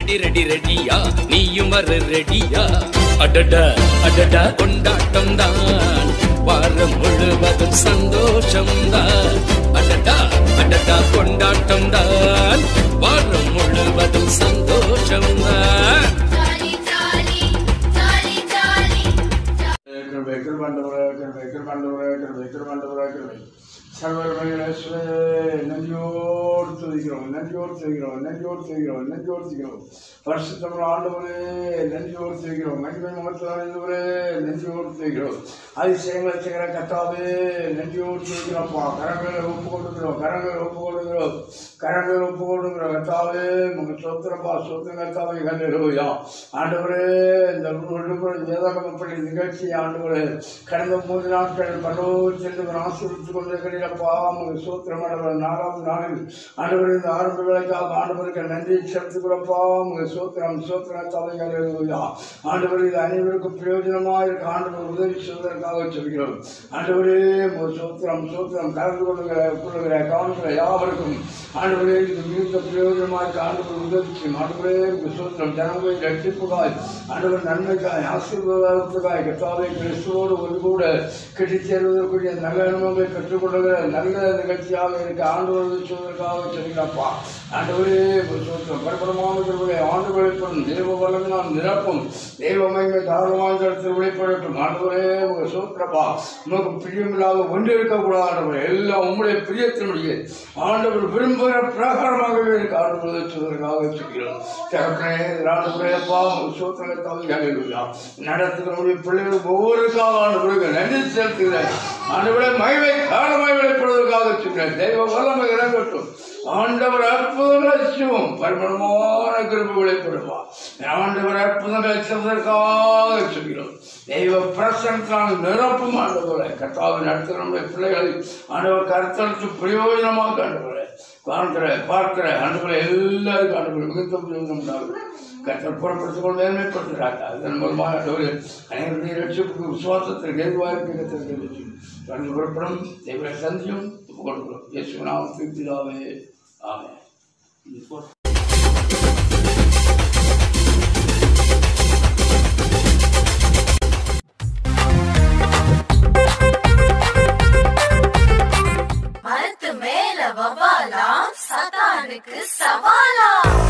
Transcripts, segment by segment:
Ready ready ரெடியா நீயும் வர ரெடியா அடடா அடடா கொண்டாட்டம் தான் வாரம் முழுவதும் சந்தோஷம் தான் அடடா அடடா கொண்டாட்டம் தான் வாரம் முழுவதும் சந்தோஷம் தான் Jolly, jolly, jolly, jolly. கிருபை கிருபாண்டவரே கிருபை கிருபாண்டவரே கிருபை கிருபாண்டவரே கிருபை சர்வமேஸ்வரே நன்றியோடு துதிக்கிறோம் நன்றியோடு துதிக்கிறோம் நன்றியோடு துதிக்கிறோம் நன்றியோடு துதிக்கிறோம் பரிசுத்தமிழ் ஆண்டவரே நன்றியோடு துதிக்கிறோம் மகிமை முகத்தவரே நன்றியோடு துதிக்கிறோம் அதிசயங்களை செய்கிற கத்தாவே நன்றியோடு துதிக்கிறோம்ப்பா கரங்களை ஒப்பு கொடுக்கிறோம் கரங்களை ஒப்பு கொடுக்கிறோம் கரங்களை ஒப்பு கொடுக்கிறோம் கத்தாவே உங்க சோத்திரப்பா சோத்திரம் கத்தாவே கண்டிருவையா ஆண்டவரே இந்த விடுமுறை வேதாகமப்பள்ளி நிகழ்ச்சி ஆண்டவரே கடந்த மூன்று நாட்கள் பரலோகத்தில் ஆசீர்வித்துக் கொண்டிருக்கிறீரப்பா உங்கள் சூத்திரம் ஆண்டவர் நாலாவது நாளில் ஆண்டவர் இந்த ஆரம்ப வேலைக்காக ஆண்டவருக்கு நன்றி செலுத்துகிறப்பா உங்கள் சூத்திரம் சூத்திரம் தலையா ஆண்டவர் இது அனைவருக்கும் பிரயோஜனமாக இருக்க ஆண்டவர் உதவி செய்வதற்காக சொல்கிறோம் ஆண்டவரே உங்கள் சூத்திரம் சூத்திரம் கலந்து கொள்ளுகிற கொள்ளுகிற காணுகிற யாவருக்கும் ஆண்டவரே இது மிகுந்த பிரயோஜனமாக இருக்க ஆண்டவர் உதவி செய்யும் ஆண்டவரே உங்கள் சூத்திரம் ஜனங்களை ரட்சிப்புகாய் ஆண்டவர் நன்மைக்காய் ஆசீர்வாதத்துக்காய் கத்தாவை கிறிஸ்துவோடு ஒரு கூட கட்டிச் சேருவதற்குரிய நல்ல அனுபவங்களை கற்றுக்கொள்ளுகிற நல்ல நிகழ்ச்சியாக இருக்க ஆண்டவர் சொல்வதற்காக சொல்கிறாப்பா ஆண்டவரே சூத்திரம் பரபரமான திருவிழை ஆண்டு வெளிப்படும் தேவ வல்லமினால் நிரப்பும் தெய்வ மகிமை தாராளமான இடத்தில் வெளிப்படட்டும் ஆண்டவரே உங்கள் சூத்திரப்பா உமக்கு பிரியமில்லாத ஒன்று இருக்கக்கூடாது ஆண்டவர் எல்லாம் உம்முடைய பிரியத்தினுடைய ஆண்டவர் விரும்புகிற பிரகாரமாகவே இருக்க ஆண்டவர் சொல்வதற்காக சொல்கிறோம் தகப்பனே ஆண்டவரேப்பா உங்கள் சூத்திரத்தை அழிவுதான் நடத்துகிறவருடைய பிள்ளைகள் ஒவ்வொருக்காக ஆண்டவருக்கு நன்றி செலுத்துகிறேன் ஆண்டவரே மகிமை காரணமாய் வெளிப்படுவதற்காக சொல்கிறேன் தெய்வ வல்லமை இறங்கட்டும் ஆண்டவர் அற்புதங்களை செய்வோம் பரிமளமான கிருபை வெளிப்படுவா ஆண்டவர் அற்புதங்களை செய்வதற்காக சொல்கிறோம் தெய்வ பிரசனத்தால் நிரப்பும் ஆண்டவரை கத்தாவை நடத்துகிற நம்முடைய பிள்ளைகளை ஆண்டவர் கருத்தெடுத்து பிரயோஜனமாக ஆண்டவரை பார்க்கிற பார்க்கிற ஆண்டவரை எல்லாருக்கும் ஆண்டவர் மிகுந்த பிரயோஜனம் உண்டாகும் கத்தர் புறப்படுத்திக் கொண்டு மேன்மைப்படுத்துகிறாங்க அதன் மூலமாக ஆண்டவர் அனைவருடைய ரட்சிப்புக்கு விசுவாசத்திற்கு ஏதுவாக இருக்க கத்தர் தெரிவிச்சு தொடர்ந்து புறப்படும் தெய்வ சந்தியும் கொடுக்கிறோம் இயேசு நாமத்துக்கு பிதாவே ஆமென் மரத்து மேல வவாலா சத்தானுக்கு சவாலா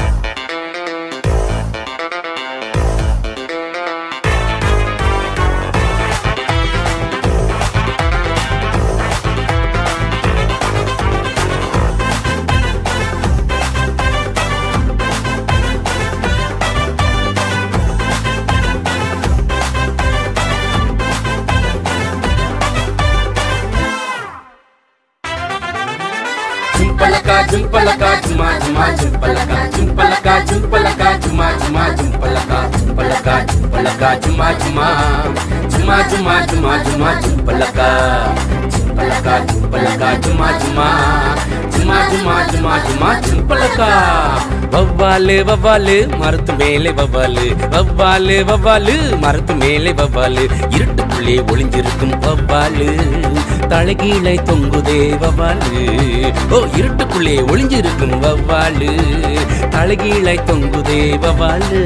జుంపలకా జుంపలకా జుమా జుమా జుంపలకా జుంపలకా జుంపలకా జుమా జుమా జుంపలకా జుంపలకా జుంపలకా జుమా జుమా జుమా జుమా జుమా జుమా జుంపలకా జుంపలకా జుంపలకా జుమా జుమా జుమా జుమా జుమా జుమా జుంపలకా வவ்வாலு வவ்வாலு மரத்து மேலே வவ்வாலு வவ்வாலு வவ்வாலு மரத்து மேலே வவ்வாலு இருட்டுக்குள்ளே ஒளிஞ்சிருக்கும் வவ்வாலு தலைகீழை தொங்குதே வவ்வாலு ஓ இருட்டுக்குள்ளே ஒளிஞ்சிருக்கும் வவ்வாலு தலைகீழை தொங்குதே வவ்வாலு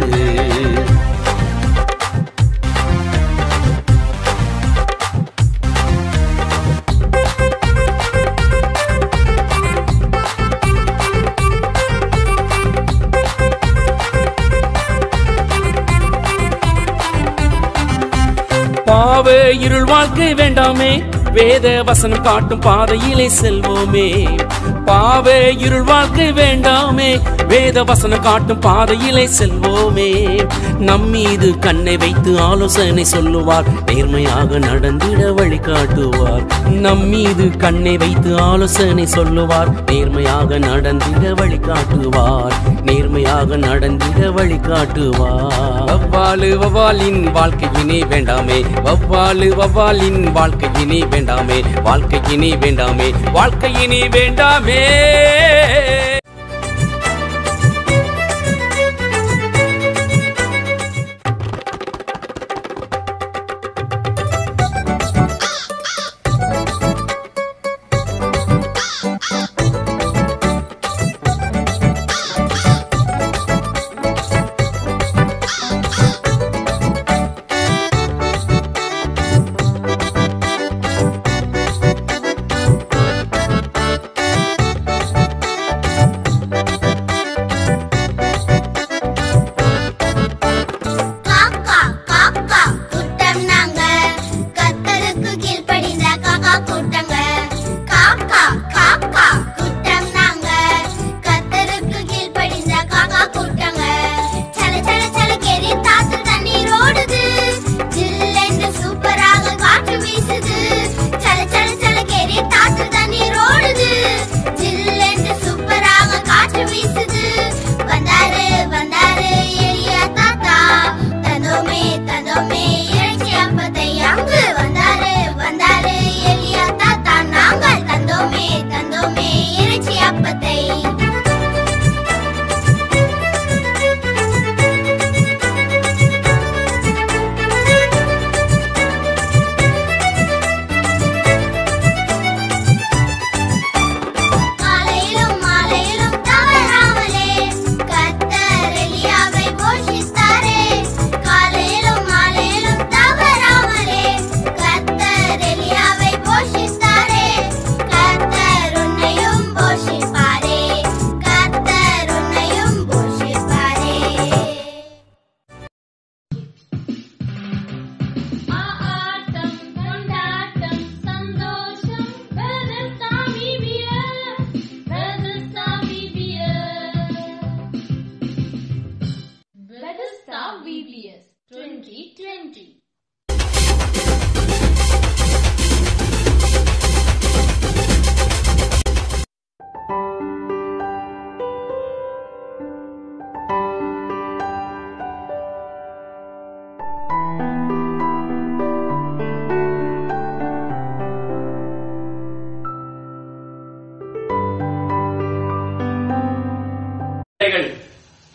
பாவ இருள் வாழ்க்கை வேண்டாமே வேத வசனம் காட்டும் பாதையிலே செல்வோமே பாவ இருள் வாழ்க்கை வேண்டாமே வேத வசனம் காட்டும் பாதையிலே செல்வோமே நம்மீது கண்ணை வைத்து ஆலோசனை சொல்லுவார் நேர்மையாக நடந்திட வழிகாட்டுவார் நம்மீது கண்ணை வைத்து ஆலோசனை சொல்லுவார் நேர்மையாக நடந்திட வழிகாட்டுவார் நேர்மையாக நடந்திட வழிகாட்டுவார் வவ்வாலு வவ்வாலின் வாழ்க்கையினே வேண்டாமே வவ்வாலு வவ்வாலின் வாழ்க்கையினே வேண்டாமே வாழ்க்கையினே வேண்டாமே வாழ்க்கையினே வேண்டாமே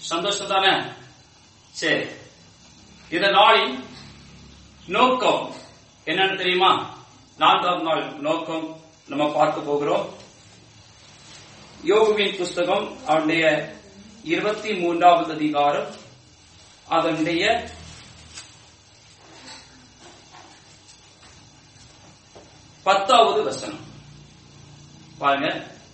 சந்தோஷம் தானே சரி இந்த நாளின் நோக்கம் என்னன்னு தெரியுமா நான்காவது நாள் நோக்கம் நம்ம பார்க்க போகிறோம் யோகுவின் புஸ்தகம் அவனுடைய இருபத்தி மூன்றாவது அதிகாரம் அதனுடைய பத்தாவது வசனம் பாருங்க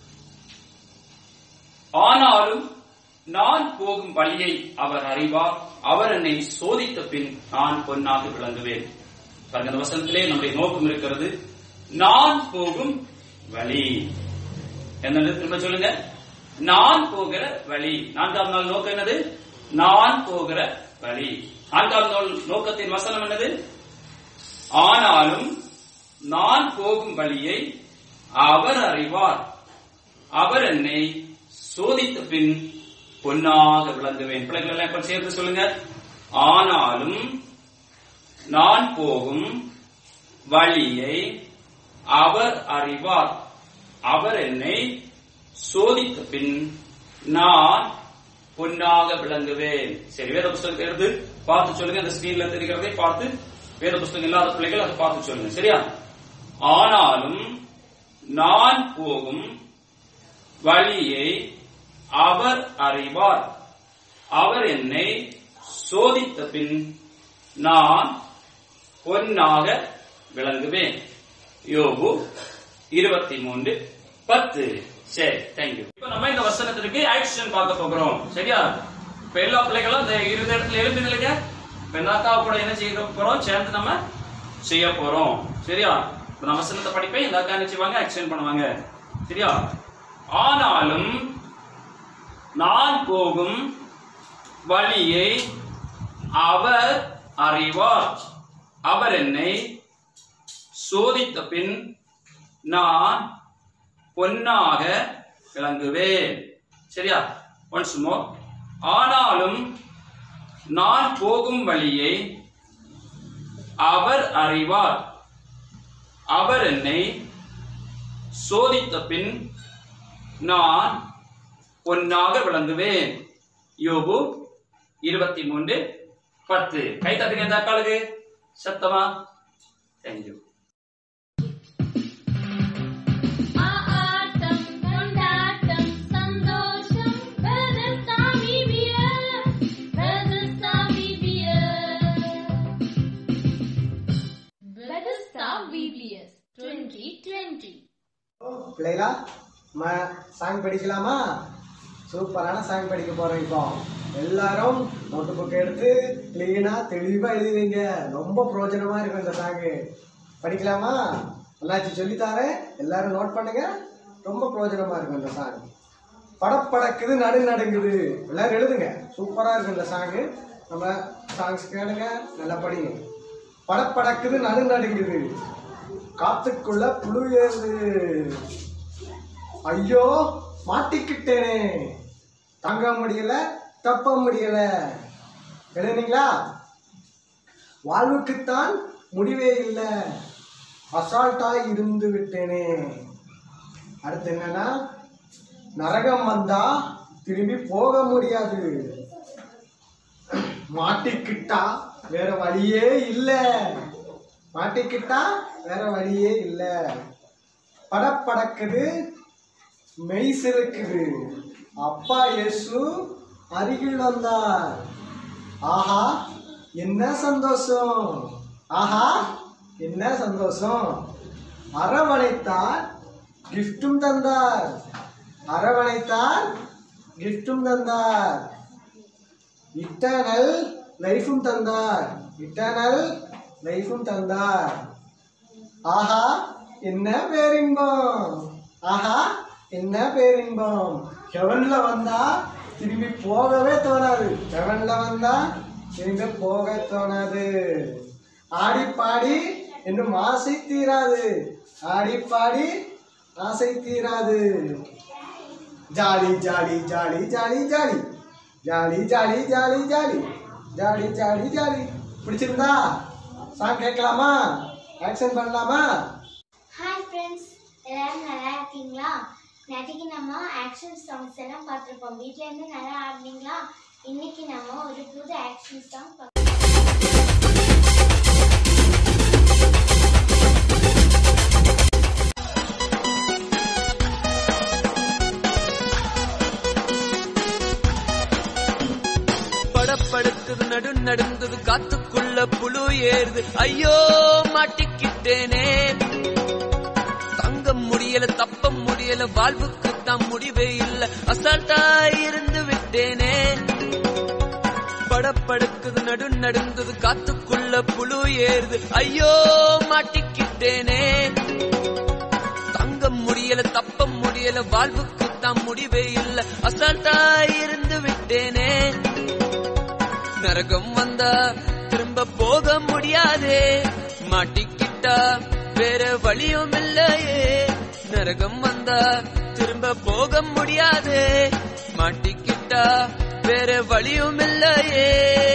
ஆனாலும் நான் போகும் வழியை அவர் அறிவார் அவர் என்னை சோதித்த பின் நான் பொன்னாக விளங்குவேன் பாருங்க அந்த வசனத்திலே நம்முடைய நோக்கம் இருக்கிறது நான் போகும் வழி என்னது திரும்ப சொல்லுங்க நான் போகிற வழி நான்காவது நாள் நோக்கம் என்னது நான் போகிற வழி நான்காவது நாள் நோக்கத்தின் வசனம் என்னது ஆனாலும் நான் போகும் வழியை அவர் அறிவார் அவர் என்னை சோதித்த பின் பொன்னாக விளங்குவேன் பிள்ளைகள் எல்லாம் இப்ப சேர்த்து சொல்லுங்க ஆனாலும் நான் போகும் வழியை அவர் அறிவார் அவர் என்னை சோதித்த பின் நான் பொன்னாக விளங்குவேன் சரி வேத புஸ்தகத்தை எடுத்து பார்த்து சொல்லுங்க அந்த ஸ்கிரீன்ல தெரிகிறதை பார்த்து வேத புஸ்தகம் இல்லாத பிள்ளைகள் அதை பார்த்து சொல்லுங்க சரியா ஆனாலும் நான் போகும் வழியை அவர் அறிவார் அவர் என்னை சோதித்த பின் நான் பொன்னாக விளங்குவேன் யோபு இருபத்தி மூன்று பத்து சரி தேங்க்யூ இப்ப நம்ம இந்த வசனத்திற்கு ஆக்ஷன் பார்க்க போகிறோம் சரியா இப்ப எல்லா பிள்ளைகளும் இந்த இரு இடத்துல எழுந்து நிலைங்க இப்ப என்னக்கா கூட என்ன செய்ய போறோம் சேர்ந்து நம்ம செய்ய போறோம் சரியா இப்ப நான் வசனத்தை படிப்பேன் இந்த அக்கா என்ன செய்வாங்க ஆக்ஷன் பண்ணுவாங்க சரியா ஆனாலும் நான் போகும் வழியை அவர் அறிவார் அவர் என்னை சோதித்த பின் நான் பொன்னாக விளங்குவேன் சரியா ஒன்ஸ் மோர் ஆனாலும் நான் போகும் வழியை அவர் அறிவார் அவர் என்னை சோதித்த பின் நான் பொன்னாக விளங்குவேன் யோபு இருபத்தி மூன்று பத்து கை தட்டுங்க இந்த அக்காளுக்கு சத்தமா தேங்க்யூ ஆட்டம் கொண்டாட்டம் சந்தோஷம் வெதசாமி பியர் வெதசாமி பியர் வெதஸ்தா VBS 2020 பிள்ளைகளா நம்ம சாங் படிக்கலாமா சூப்பரான சாங் படிக்க போறோம் இப்போ எல்லாரும் நோட்டு புக் எடுத்து கிளீனா தெளிவா எழுதுவீங்க ரொம்ப பிரயோஜனமா இருக்கும் இந்த சாங்கு படிக்கலாமா அண்ணாச்சி சொல்லித்தாரேன் எல்லாரும் நோட் பண்ணுங்க ரொம்ப பிரயோஜனமா இருக்கும் இந்த சாங் படப்படக்குது நடு நடுங்குது எல்லாரும் எழுதுங்க சூப்பரா இருக்கும் இந்த சாங்கு நம்ம சாங்ஸ் கேளுங்க நல்லா படிங்க படப்படக்குது நடு நடுங்குது காத்துக்குள்ள புழு ஏறுது ஐயோ மாட்டிக்கிட்டேனே தாங்க முடியல தப்ப முடியல எழுதுனீங்களா வாழ்வுக்குத்தான் முடிவே இல்லை அசால்ட்டா இருந்து விட்டேனே அடுத்து என்னன்னா நரகம் வந்தா திரும்பி போக முடியாது மாட்டிக்கிட்டா வேற வழியே இல்லை மாட்டிக்கிட்டா வேற வழியே இல்லை படப்படக்குது மெய் சிலுக்குது அப்பா இயேசு அருகில் வந்தார் ஆஹா என்ன சந்தோஷம் ஆஹா என்ன சந்தோஷம் அரவணைத்தார் கிஃப்டும் தந்தார் அரவணைத்தார் கிஃப்டும் தந்தார் இட்டர்னல் லைஃபும் தந்தார் இட்டர்னல் லைஃபும் தந்தார் ஆஹா என்ன பேரின்பம் ஆஹா என்ன பேரின்பம் ஹெவன்ல வந்தா திரும்பி போகவே தோணாது ஹெவன்ல வந்தா திரும்பி போக தோணாது ஆடி பாடி இன்னும் ஆசை தீராது ஆடி பாடி ஆசை தீராது jolly jolly jolly jolly jolly jolly jolly jolly jolly jolly jolly jolly பிடிச்சிருந்தா சாங் கேட்கலாமா ஆக்ஷன் பண்ணலாமா ஹாய் ஃப்ரெண்ட்ஸ் எல்லாரும் நல்லா இருக்கீங்களா நேற்றுக்கு நம்ம ஆக்ஷன் சாங்ஸ் எல்லாம் பார்த்துருப்போம் வீட்டில் இருந்து நல்லா ஆடினீங்களா இன்னைக்கு நம்ம ஒரு புது ஆக்ஷன் சாங் படப்படுக்குது நடு நடுங்குது காத்துக்குள்ள புழு ஏறுது ஐயோ மாட்டிக்கிட்டேனே தங்க முடியல தப்ப முடியல வாழ்வுக்கு தான் முடிவே இல்ல அசால்ட்டா இருந்து விட்டேனே படப்படுக்குது நடு நடுங்குது காத்துக்குள்ள புழு ஏறுது ஐயோ மாட்டிக்கிட்டேனே தங்க முடியல தப்ப முடியல வாழ்வுக்கு தான் முடிவே இல்ல அசால்ட்டா இருந்து விட்டேனே நரகம் வந்தா திரும்ப போக முடியாதே மாட்டிக்கிட்டா வேற வழியும் இல்லையே நரகம் வந்தா திரும்ப போக முடியாதே மாட்டிக்கிட்டா வேற வழியும் இல்லையே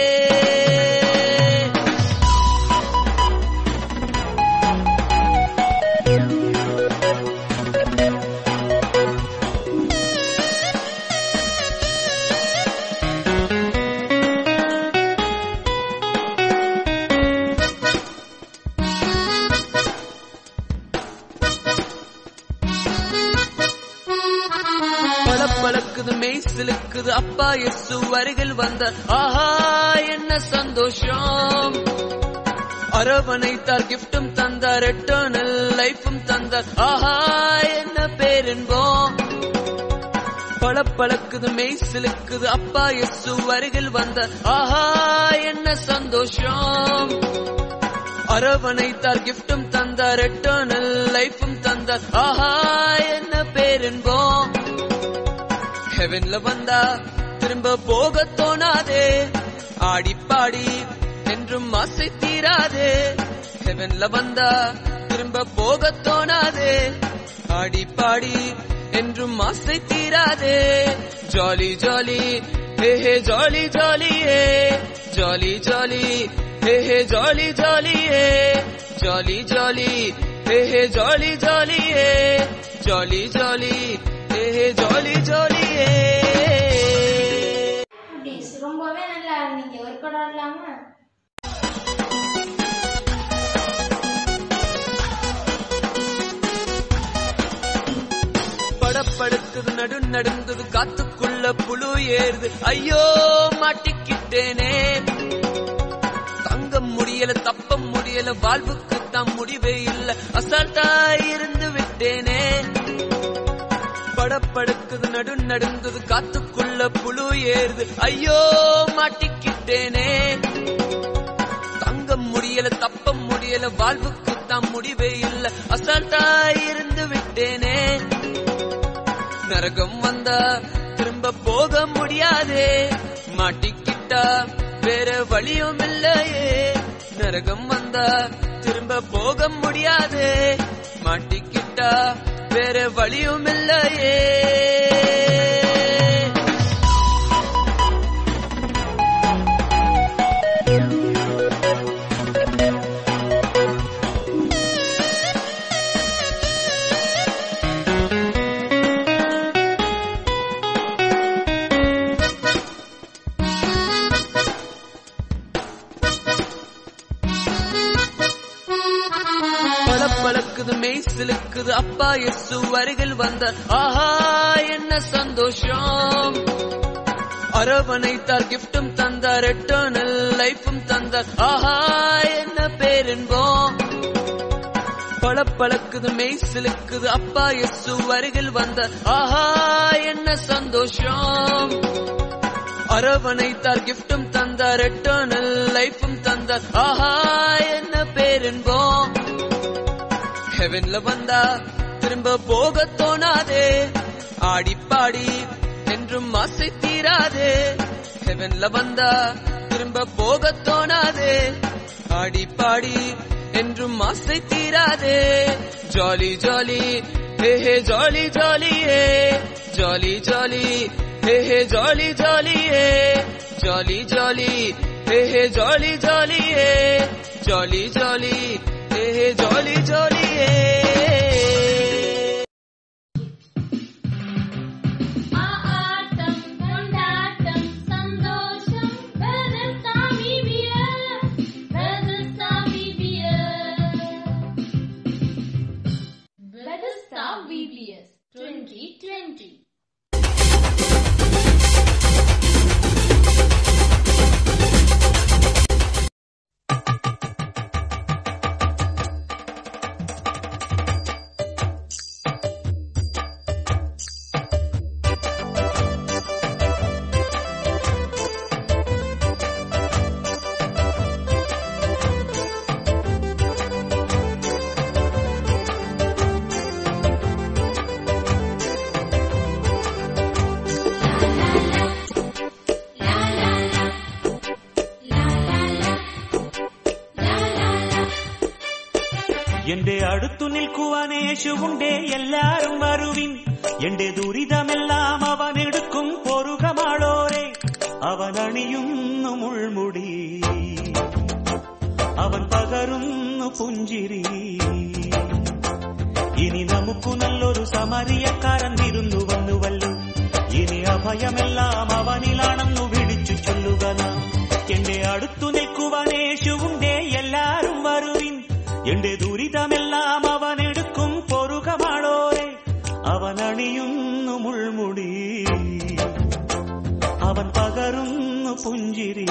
பளபளக்குது மெய் சிலுக்குது அப்பா எசு அருகில் வந்த ஆஹா என்ன சந்தோஷம் அரவணைத்தார் கிஃப்டும் தந்தார் எட்டர்னல் லைஃபும் தந்தார் ஆஹா என்ன பேரின்போம் பளபளக்குது மெய் சிலுக்குது அப்பா எசு அருகில் வந்த ஆஹா என்ன சந்தோஷம் அரவணைத்தார் கிஃப்டும் தந்தார் எட்டர்னல் லைஃபும் தந்தார் ஆஹா என்ன பேரின்போம் ஹெவன்ல வந்தா திரும்ப போக தோணாதே ஆடி பாடி என்றும் ஆசை தீராதே ஹெவன்ல வந்தா திரும்ப போக தோணாதே ஆடி பாடி என்றும் ஆசை தீராதே jolly jolly hey hey jolly jolly hey jolly jolly hey hey jolly jolly hey jolly jolly hey hey jolly jolly hey jolly jolly hey hey jolly jolly hey days ரொம்பவே நல்லா இருந்தீங்க ஒரு படம் ஆடலாமா படப்படுக்குது நடு நடுங்குது காத்துக்குள்ள புழு ஏறுது ஐயோ மாட்டிக்கிட்டேனே தங்க முடியல தப்ப முடியல வாழ்வுக்கு தான் முடிவே இல்ல அசால்ட்டா இருந்து விட்டேனே படப்படுக்குது நடு நடுங்குது காத்துக்குள்ள புழு ஏறுது ஐயோ மாட்டிக்கிட்டேனே தங்க முடியல தப்ப முடியல வாழ்வுக்கு தான் முடிவே இல்ல அசால்ட்டா இருந்து விட்டேனே நரகம் வந்தா திரும்ப போக முடியாதே மாட்டிக்கிட்டா வேற வழியும் இல்லையே நரகம் வந்தா திரும்ப போக முடியாதே மாட்டிக்கிட்டா வேற வழியும் இல்லையே பளபளக்குது மெய் சிலுக்குது அப்பா எசு அருகில் வந்த ஆஹா என்ன சந்தோஷம் அரவணைத்தார் கிஃப்டும் தந்தார் எட்டர்னல் லைஃபும் தந்தார் ஆஹா என்ன பேரின்போம் பளபளக்குது மெய் சிலுக்குது அப்பா எசு அருகில் வந்த ஆஹா என்ன சந்தோஷம் அரவணைத்தார் கிஃப்டும் தந்தார் எட்டர்னல் லைஃபும் தந்தார் ஆஹா என்ன பேரின்போம் ஹெவன்ல வந்தா திரும்ப போக தோணாதே ஆடி பாடி என்றும் ஆசை தீராதே ஹெவன்ல வந்தா திரும்ப போக தோணாதே ஆடி பாடி என்றும் ஆசை தீராதே jolly jolly hey hey jolly jolly hey jolly jolly hey hey jolly jolly hey jolly jolly hey hey jolly jolly hey jolly jolly hey hey jolly jolly hey ஆட்டம் கொண்டாட்டம் சந்தோஷம் Star VBS 2020. എന്റെ അടുത്തു നിൽക്കുവാൻ യേശുവുണ്ടേ എല്ലാരും വരുവിൻ എന്റെ ദുരിതമെല്ലാം അവൻ എടുക്കും പൊറുകമാളോരെ അവൻ അണിയുന്നു മുൾമുടി അവൻ പകരുന്നു പുഞ്ചിരി ഇനി നമുക്കു നല്ലൊരു സമരിയക്കാരൻ വിരുന്നു വന്നുവല്ലോ ഇനി അഭയമെല്ലാം അവനിലാണെന്നു വിളിച്ചു ചൊല്ലുക നാം എന്റെ അടുത്തു നിൽക്കുവാൻ യേശുവുണ്ടേ എല്ലാരും വരുവിൻ എന്റെ ദുരിതമെല്ലാം അവൻ എടുക്കും പൊറുകമാളോരെ അവൻ അണിയുന്നു മുൾമുടി അവൻ പകരുന്നു പുഞ്ചിരി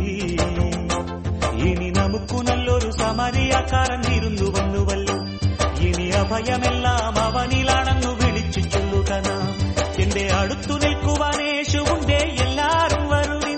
ഇനി നമുക്കു നല്ലൊരു സമരിയക്കാരൻ വിരുന്നു വന്നുവല്ലോ ഇനി അഭയമെല്ലാം അവനിലാണെന്നു വിളിച്ചു ചൊല്ലുക നാം എന്റെ അടുത്തു നിൽക്കുവാൻ യേശുവുണ്ടേ എല്ലാരും വരുവിൻ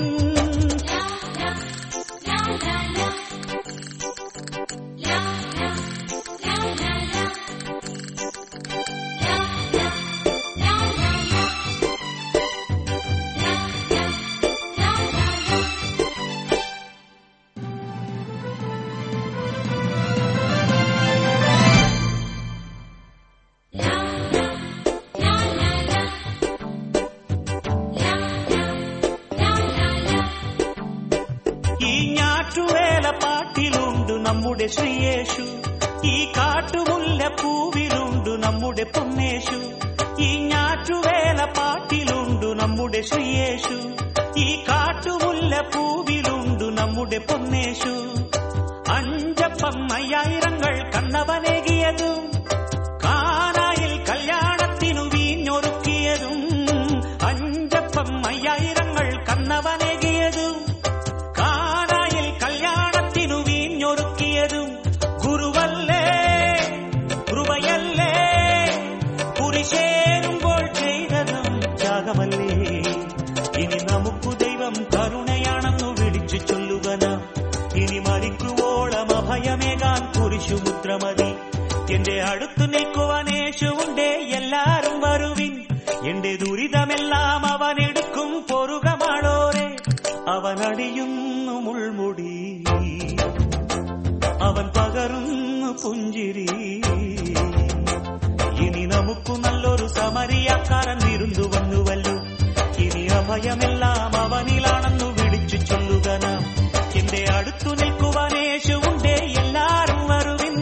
ഈ ഞാറ്റുവേല പാട്ടിലുണ്ട് നമ്മുടെ ശ്രീയേശു ഈ കാട്ടുമുല്ല പൂവിലുണ്ട് നമ്മുടെ പൊന്നേശു ഈ ഞാറ്റുവേല പാട്ടിലുണ്ട് നമ്മുടെ ശ്രീയേശു ഈ കാട്ടുമുല്ല പൂവിലുണ്ട് നമ്മുടെ പൊന്നേശു അഞ്ചപ്പം അയ്യായിരങ്ങൾ കണ്ണവനേകിയതും കാനായിൽ കല്യാണത്തിനു വീഞ്ഞൊരുക്കിയതും അഞ്ചപ്പം അയ്യായിരങ്ങൾ കണ്ണവനേകിയതും കാനായിൽ കല്യാണത്തിനു വീഞ്ഞൊരുക്കിയതും ഗുരുവല്ലേ കൃപയല്ലേ കുരിശേരുമ്പോൾ ചെയ്തതും ത്യാഗമല്ലേ ഇനി നമുക്കു ദൈവം കരുണയാണെന്നു വിളിച്ചു ചൊല്ലുക നാം ഇനി മരിക്കുവോളം അഭയമേകാൻ കുരിശുമുദ്രമതി എന്റെ അടുത്തു നിൽക്കുവാൻ യേശുവുണ്ടേ എല്ലാരും വരുവിൻ എന്റെ ദുരിതമെല്ലാം അവൻ എടുക്കും പൊറുകമാളോരെ അവൻ അടിയുന്നു മുൾമുടി അവൻ പകരുന്നു പുഞ്ചിരി ഇനി നമുക്കു നല്ലൊരു സമരിയാക്കാരൻ വിരുന്നു വന്നുവല്ലോ ഇനി അഭയമെല്ലാം അവനിലാണെന്നു വിളിച്ചു ചൊല്ലുക നാം എന്റെ അടുത്തു നിൽക്കുവാൻ യേശുവുണ്ടേ എല്ലാരും വരുവിൻ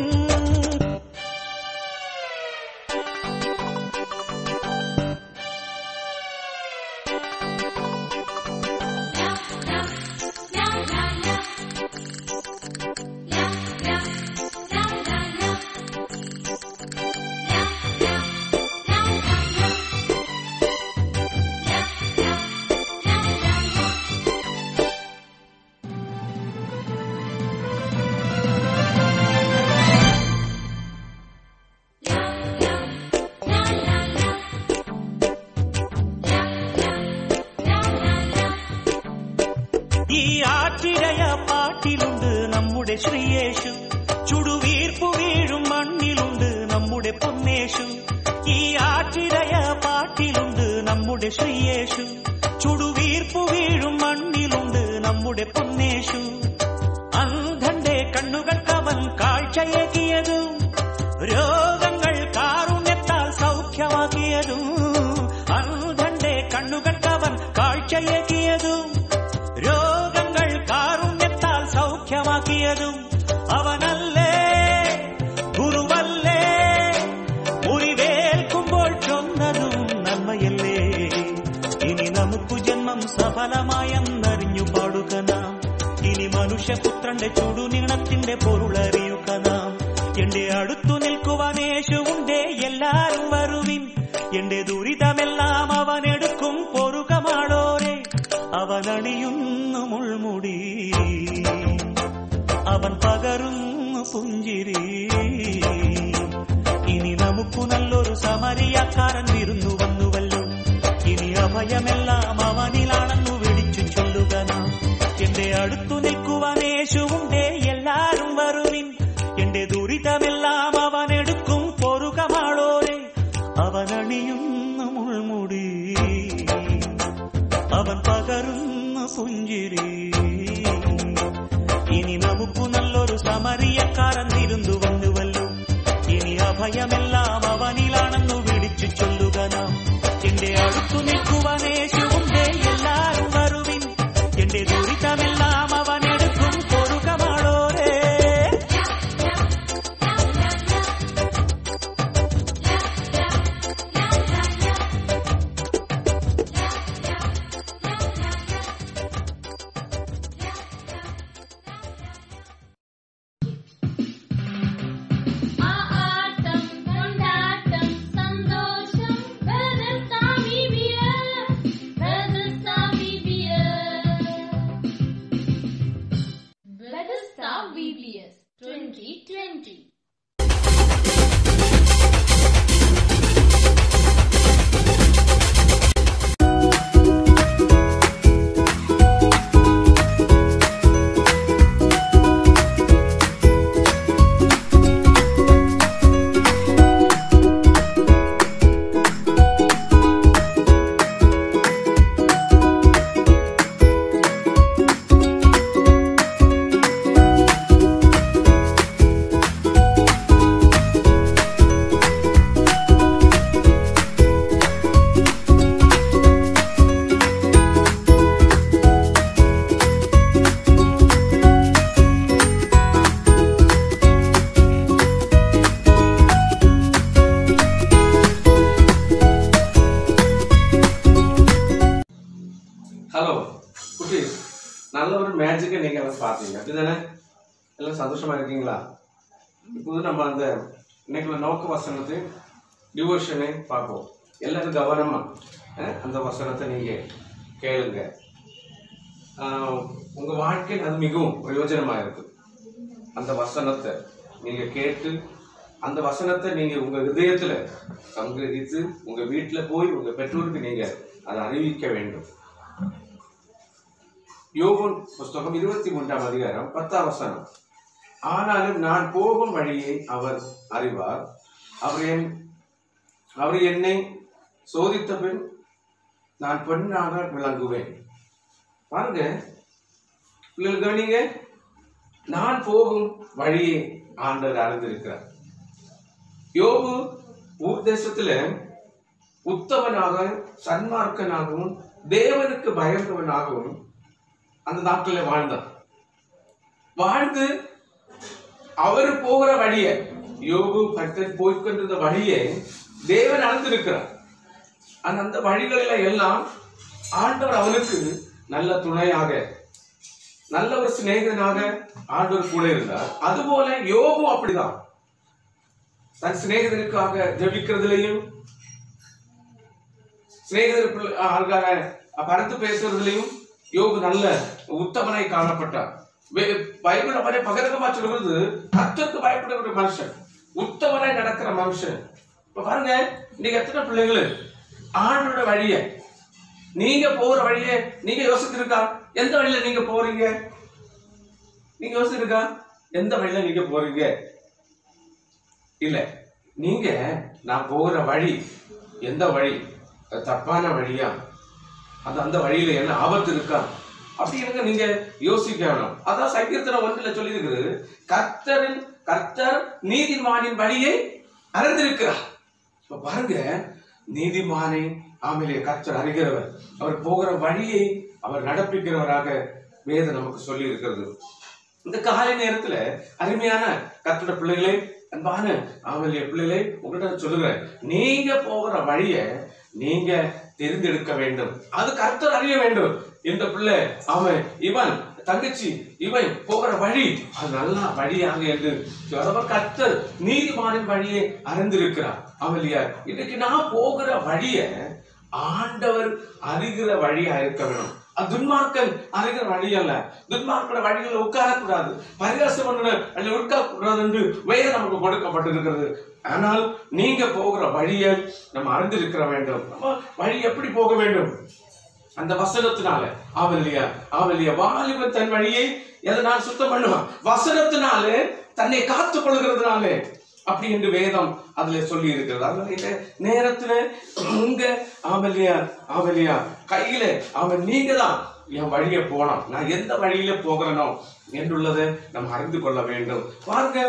ഈ ആറ്റിരയ പാട്ടിലുണ്ട് നമ്മുടെ ശ്രീയേശു ചുടുവീർപ്പു വീഴും മണ്ണിലുണ്ട് നമ്മുടെ പൊന്നേശു ഈ ആറ്റിരയ പാട്ടിലുണ്ട് നമ്മുടെ ശ്രീയേശു ചുടുവീർപ്പു വീഴും മണ്ണിലുണ്ട് നമ്മുടെ പൊന്നേശു അന്ധന്റെ കണ്ണുകൾക്കവൻ കാഴ്ചയേകിയതും രോഗങ്ങൾ കാരുണ്യത്താൽ സൗഖ്യമാക്കിയതും അന്ധന്റെ കണ്ണുകൾക്കവൻ കാഴ്ചയേകിയതും രോഗങ്ങൾ കാരുണ്യത്താൽ സൗഖ്യമാക്കിയതും അവനല്ലേ ഗുരുവല്ലേ മുറിവേൽക്കുമ്പോൾ ചൊന്നതും നന്മയല്ലേ ഇനി നമുക്കു ജന്മം സഫലമായെന്നറിഞ്ഞു പാടുക നാം ഇനി മനുഷ്യപുത്രന്റെ ചുടുനീളത്തിന്റെ പൊരുളറിയുക നാം എന്റെ അടുത്തു നിൽക്കുവാൻ യേശുവുണ്ടേ എല്ലാ எல்லாரும் வருவின் എന്റെ ദുരിതമെല്ലാം അവൻ എടുക്കും പൊറുകമാളോരെ അവൻ അണിയുന്നു മുൾമുടി അവൻ പകരുന്നു പുഞ്ചിരി ഇനി നമുക്കു നല്ലൊരു സമരിയക്കാരൻ വിരുന്നു വന്നുവല്ലോ ഇനി അഭയമെല്ലാം അവനിലാണെന്നു വിളിച്ചു ചൊല്ലുക നാം എന്റെ അടുത്തു നിൽക്കുവാൻ യേശുവുണ്ടേ എല്ലാരും വരുവിൻ എന്റെ ദുരിതമെല്ലാം അവൻ എടുക്കും പൊറുകമാളോരെ അവൻ അണിയുന്നു മുൾമുടി അവൻ പകരുന്നു പുഞ്ചിരി ഇനി നമുക്കു നല്ലൊരു സമരിയക്കാരൻ തിരുന്നു വന്നുവല്ലോ ഇനി അഭയമെല്ലാം അവനിലാണെന്നു വിളിച്ചു ചൊല്ലുക നാം എന്റെ അടുത്തു നിൽക്കുവാൻ യേശുവുണ്ടേ എല്ലാരും വരുവിൻ എന്റെ ദുരിതമെല്ലാം അവൻ എടുക്കും പൊറുകമാളോരേ ஆட்டம் கொண்டாட்டம் சந்தோஷம் வெதசாமி பியர் வெதசாமி பியர் வெதஸ்தா VBS 2020 ஹலோ குட்டீஸ் நல்ல ஒரு மேஜிக்கை நீங்கள் எல்லாம் பார்த்தீங்க அப்படிதானே எல்லாம் சந்தோஷமா இருக்கீங்களா இப்போது நம்ம அந்த இன்னைக்குள்ள நோக்க வசனத்தை டிவோஷனை பார்ப்போம் எல்லாரும் கவனமா அஹ், அந்த வசனத்தை நீங்க கேளுங்க ஆஹ், உங்க வாழ்க்கையில் அது மிகவும் பிரயோஜனமா இருக்கு அந்த வசனத்தை நீங்க கேட்டு அந்த வசனத்தை நீங்க உங்க இதயத்துல சங்கிரகித்து உங்க வீட்டுல போய் உங்க பெற்றோருக்கு நீங்க அதை அறிவிக்க வேண்டும் யோகன் புஸ்தகம் இருபத்தி மூன்றாம் அதிகாரம் பத்தாம் வசனம் ஆனாலும் நான் போகும் வழியை அவர் அறிவார் அவர் என் அவர் என்னை சோதித்த பின் நான் பெண்ணாக விளங்குவேன் பாருங்க பிள்ளைகள் கவனிங்க நான் போகும் வழியை ஆண்டவர் அறிந்திருக்கிறார் யோபு ஊர் தேசத்துல உத்தமனாக சன்மார்க்கனாகவும் தேவனுக்கு பயந்தவனாகவும் அந்த நாட்களில் வாழ்ந்தான் வாழ்ந்து அவர் போகிற வழிய யோபு பக்தன் போய்கொண்டிருந்த வழியை தேவன் அறிந்திருக்கிறார் அந்த அந்த வழிகளில எல்லாம் ஆண்டவர் அவனுக்கு நல்ல துணையாக நல்ல ஒரு சிநேகிதனாக ஆண்டவர் கூட இருந்தார் அதுபோல யோபு அப்படிதான் தன் சிநேகிதனுக்காக ஜெபிக்கிறதுலையும் சிநேகிதர் பிள்ளை- ஆளுக்காக படுத்து பேசுறதுலையும் யோபு நல்ல உத்தமனை காணப்பட்டார் வே- பைபிள் அவரை பகிரங்கமா சொல்கிறது கர்த்தருக்கு பயப்படுற ஒரு மனுஷன் உத்தமனாய் நடக்கிற மனுஷன் இப்ப பாருங்க நீங்க எத்தனை பிள்ளைகள் ஆண்டோட வழிய நீங்க போற வழிய நீங்க யோசிச்சிருக்கா எந்த வழியில நீங்க போறீங்க நீங்க யோசிச்சிருக்கா எந்த வழியில நீங்க போறீங்க இல்ல நீங்க நான் போகிற வழி எந்த வழி அது தப்பான வழியா அந்த அந்த வழியில என்ன ஆபத்து இருக்கா அப்படின்னு நீங்க யோசிக்க வேணும் அதான் சங்கீர்த்தனம் ஒன்றுல சொல்லி இருக்குது கர்த்தரின் கர்த்தர் நீதிமானின் வழியை அறிந்திருக்கிறார் இப்ப பாருங்க நீதிமானை ஆಮೇಲೆ கர்த்தர் அறிகிறவர் அவர் போகிற வழியை அவர் நடப்பிக்கிறவராக வேதம் நமக்கு சொல்லி இருக்கிறது இந்த காலை நேரத்துல அருமையான கர்த்தருடைய பிள்ளைகளே அன்பான ஆமலிய பிள்ளைகளே உங்கள்கிட்ட சொல்லுகிறேன் நீங்க போகிற வழிய நீங்க தெரிந்தெடுக்க வேண்டும் அது கர்த்தர் அறிய வேண்டும் இந்த பிள்ளை அவன் இவன் தங்கச்சி இவன் போகிற வழி அது நல்ல வழியாக என்று அவர் கர்த்தர் நீதிமானின் வழியை அறிந்திருக்கிறார் அவலியா இன்னைக்கு நான் போகிற வழிய ஆண்டவர் அறிகிற வழியா இருக்க வேணும் அது துன்மார்க்கன் அறிகிற வழி அல்ல துன்மார்க்கோட வழிகளில் உட்காரக்கூடாது பரிகாசம் பண்ண அல்ல உட்கார கூடாது என்று வேதம் நமக்கு கொடுக்கப்பட்டிருக்கிறது ஆனால் நீங்க போகிற வழியை நம்ம அறிந்திருக்கிற வேண்டும் நம்ம வழி எப்படி போக வேண்டும் அந்த வசனத்தினால ஆவல்லையா ஆவல்லையா வாலிபன் தன் வழியை எதனால் சுத்தம் பண்ணுவான் வசனத்தினாலே தன்னை காத்துக் கொள்கிறதுனாலே அப்படி என்று வேதம் அதுல சொல்லி இருக்கிறது அதனால இந்த நேரத்துல உங்க ஆவல்லையா ஆவல்லையா கையில அவன் நீங்க தான் என் வழியை போனான் நான் எந்த வழியில போகிறேனோ என்றுள்ளதை நம்ம அறிந்து கொள்ள வேண்டும் பாருங்க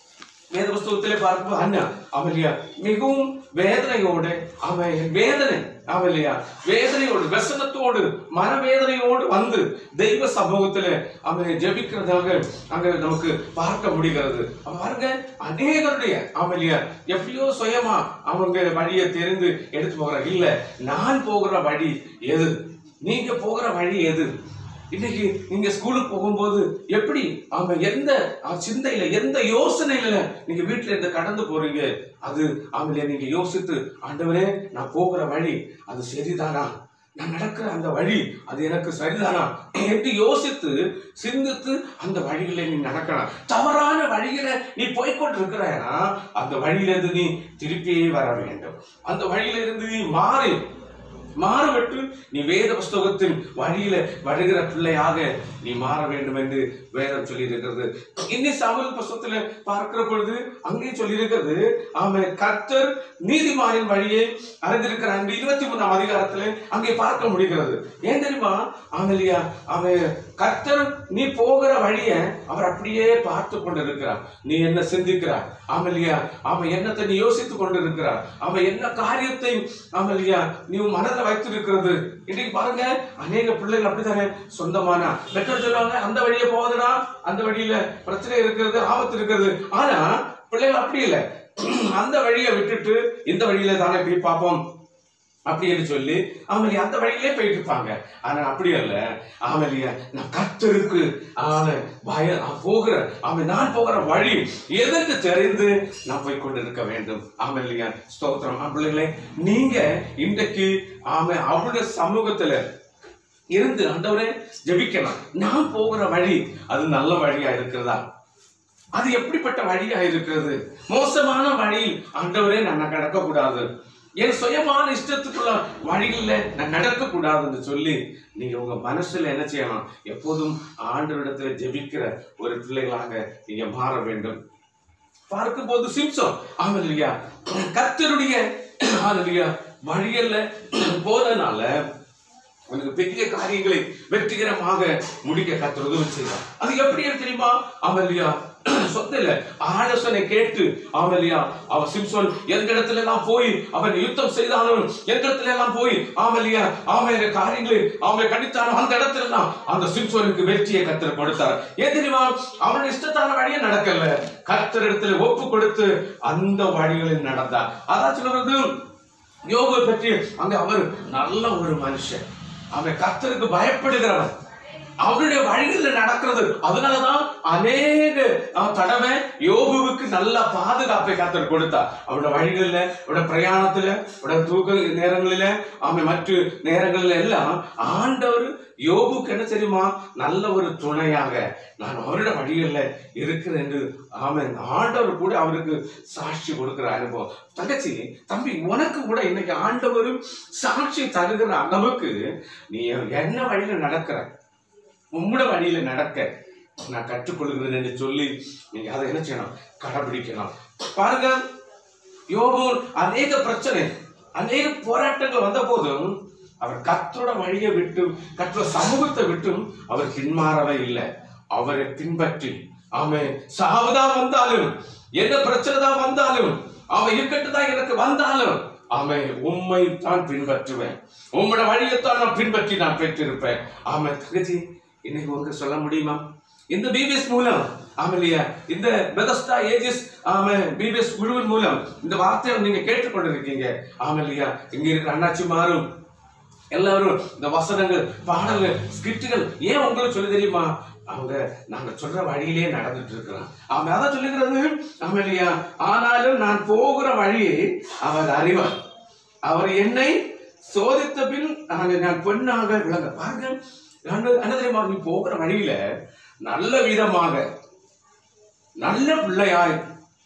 வேத புஸ்தகத்திலே பார்க்கும்போது அண்ணா அவலியா மிகவும் வேதனையோடு அவன் வேதனை அவலியா வேதனையோடு வசனத்தோடு மனவேதனையோடு வந்து தெய்வ சமூகத்திலே அவன் ஜெபிக்கிறதாக அங்க நமக்கு பார்க்க முடிகிறது அப்ப பாருங்க அநேகருடைய அவலியா எப்படியோ சுயமா அவங்க வழியை தெரிந்து எடுத்து போகிற இல்ல நான் போகிற வழி எது நீங்க போகிற வழி எது இன்னைக்கு நீங்க ஸ்கூலுக்கு போகும்போது எப்படி அவங்க எந்த அஹ், சிந்தையில எந்த யோசனையில நீங்க வீட்டுல இருந்து கடந்து போறீங்க அது அவங்கள நீங்க யோசித்து ஆண்டவரே நான் போகிற வழி அது சரிதானா நான் நடக்கிற அந்த வழி அது எனக்கு சரிதானா என்று யோசித்து சிந்தித்து அந்த வழியில நீ நடக்கலாம் தவறான வழியில நீ போய்கொண்டு இருக்கிறனா அந்த வழியில இருந்து நீ திருப்பியே வர வேண்டும் அந்த வழியில இருந்து நீ மாறி மாறுபட்டு நீ வேத புஸ்தகத்தின் வழியில வருகிற பிள்ளையாக நீ மாற வேண்டும் என்று வேதம் சொல்லி இருக்கிறது இன்னி சாமுவேல் புஸ்தகத்துல பார்க்கிற பொழுது அங்கே சொல்லி இருக்கிறது அவன் கர்த்தர் நீதிமானின் வழியை அறிந்திருக்கிற அந்த இருபத்தி மூணாம் அதிகாரத்துல அங்கே பார்க்க முடிகிறது ஏன் தெரியுமா அவன் இல்லையா அவன் கர்த்தர் நீ போகிற வழிய அவர் அப்படியே பார்த்து கொண்டு இருக்கிறார் நீ என்ன சிந்திக்கிறார் ஆமா இல்லையா அவன் என்னத்தை நீ யோசித்துக் கொண்டு இருக்கிறார் அவன் என்ன காரியத்தை ஆமா இல்லையா நீ உன் மனதில் வைத்திருக்கிறது இன்னைக்கு பாருங்க அநேக பிள்ளைகள் அப்படித்தானே சொந்தமான பெற்றோர் சொல்லுவாங்க அந்த வழியே போகுதுடா அந்த வழியில பிரச்சனை இருக்கிறது ஆபத்து இருக்கிறது ஆனா பிள்ளைகள் அப்படி இல்லை அந்த வழியை விட்டுட்டு இந்த வழியில தானே போய் பார்ப்போம் அப்படின்னு சொல்லி ஆமலியா அந்த வழியிலே போயிட்டு இருப்பாங்க ஆனா அப்படி அல்ல ஆமலியா நான் கத்தருக்கு ஆன பய நான் போகிற அவன் நான் போகிற வழி எதற்கு தெரிந்து நான் போய் கொண்டு இருக்க வேண்டும் ஆமலியா ஸ்தோத்திரம் ஆ, பிள்ளைகளே நீங்க இன்றைக்கு ஆம அவருடைய சமூகத்துல இருந்து ஆண்டவரே ஜெபிக்கலாம் நான் போகிற வழி அது நல்ல வழியா இருக்கிறதா அது எப்படிப்பட்ட வழியா இருக்கிறது மோசமான வழியில் ஆண்டவரே நான் நடக்க கூடாது என் சுயமான இஷ்டத்துக்குள்ள வழியில நான் நடக்க கூடாதுன்னு சொல்லி நீங்க உங்க மனசுல என்ன செய்யணும் எப்போதும் ஆண்டவரிடத்துல ஜெபிக்கிற ஒரு பிள்ளைகளாக நீங்க மாற வேண்டும் பார்க்கும்போது சிம்சம் ஆமா இல்லையா கர்த்தருடைய இல்லையா வழியல்ல போறதுனால உனக்கு பெரிய காரியங்களை வெற்றிகரமாக முடிக்க கத்தர் உதவி செய்வார் அது எப்படி தெரியுமா அவன் இல்லையா சொத்துல ஆலோசனை கேட்டு அவன் இல்லையா அவன் சிம்சோன் எந்த இடத்துல எல்லாம் போய் அவன் யுத்தம் செய்தாலும் எந்த இடத்துல எல்லாம் போய் அவன் இல்லையா அவன் காரியங்களை அவன் கடித்தானோ அந்த இடத்துல எல்லாம் அந்த சிம்சோனுக்கு வெற்றியை கத்தர் கொடுத்தார் ஏன் தெரியுமா அவன் இஷ்டத்தான வழியே நடக்கல கத்தர் இடத்துல ஒப்பு கொடுத்து அந்த வழிகளில் நடந்தார் அதான் சொல்றது யோபை பற்றி அங்க அவர் நல்ல ஒரு மனுஷன் அவன் கர்த்தருக்கு பயப்படுகிறவன் அவருடைய வழிகளில் நடக்கிறது அதனாலதான் அநேக அஹ், தடவை யோபுவுக்கு நல்ல பாதுகாப்பை கர்த்தர் கொடுத்தார் அவருடைய வழிகளில் அவருடைய பிரயாணத்துல அவருடைய தூக்க நேரங்களில அவன் மற்ற நேரங்களில் எல்லாம் ஆண்டவர் யோபுக்கு என்ன தெரியுமா நல்ல ஒரு துணையாக நான் அவருடைய வழிகளில் இருக்கிறேன் என்று அவன் ஆண்டவர் கூட அவருக்கு சாட்சி கொடுக்கிற அனுபவம் தங்கச்சி தம்பி உனக்கு கூட இன்னைக்கு ஆண்டவரும் சாட்சி தருகிற அளவுக்கு நீ என்ன வழியில நடக்கிற உம்மோட வழியில நடக்க நான் கற்றுக்கொள்கிறேன் என்று சொல்லி நீங்க அதை என்ன செய்யணும் கடைபிடிக்கணும் பாருங்க யோபு அநேக பிரச்சனை அநேக போராட்டங்கள் வந்த போதும் அவர் கத்தரோட வழியை விட்டு கத்தோட சமூகத்தை விட்டும் அவர் பின்மாறவே இல்லை அவரை பின்பற்றி அவன் சாவதா வந்தாலும் என்ன பிரச்சனை தான் வந்தாலும் அவன் இருக்கட்டு தான் எனக்கு வந்தாலும் அவன் உண்மை தான் பின்பற்றுவேன் உம்மோட வழியைத்தான் நான் பின்பற்றி நான் பெற்றிருப்பேன் ஆமாம் தங்கச்சி இன்னைக்கு உங்களுக்கு சொல்ல முடியுமா இந்த பிபிஎஸ் மூலம் ஆமலையா இந்த பெதஸ்டா ஏஜஸ் ஆம பிபிஎஸ் குழுவின் மூலம் இந்த வார்த்தையை நீங்க கேட்டுக்கொண்டிருக்கீங்க ஆமலையா இங்க இருக்கிற அண்ணாச்சி மாறும் எல்லாரும் இந்த வசனங்கள் பாடல்கள் ஸ்கிட்டுகள் ஏன் உங்களுக்கு சொல்லி தெரியுமா அவங்க நாங்க சொல்ற வழியிலே நடந்துட்டு இருக்கிறோம் அவன் அதான் சொல்லுகிறது அவன் இல்லையா ஆனாலும் நான் போகிற வழியை அவர் அறிவார் அவர் என்னை சோதித்த பின் நான் நான் பொன்னாக விளங்க பாருங்க நான் என்ன தெரியுமா நீ போகிற வழியில நல்ல விதமாக நல்ல பிள்ளையாய்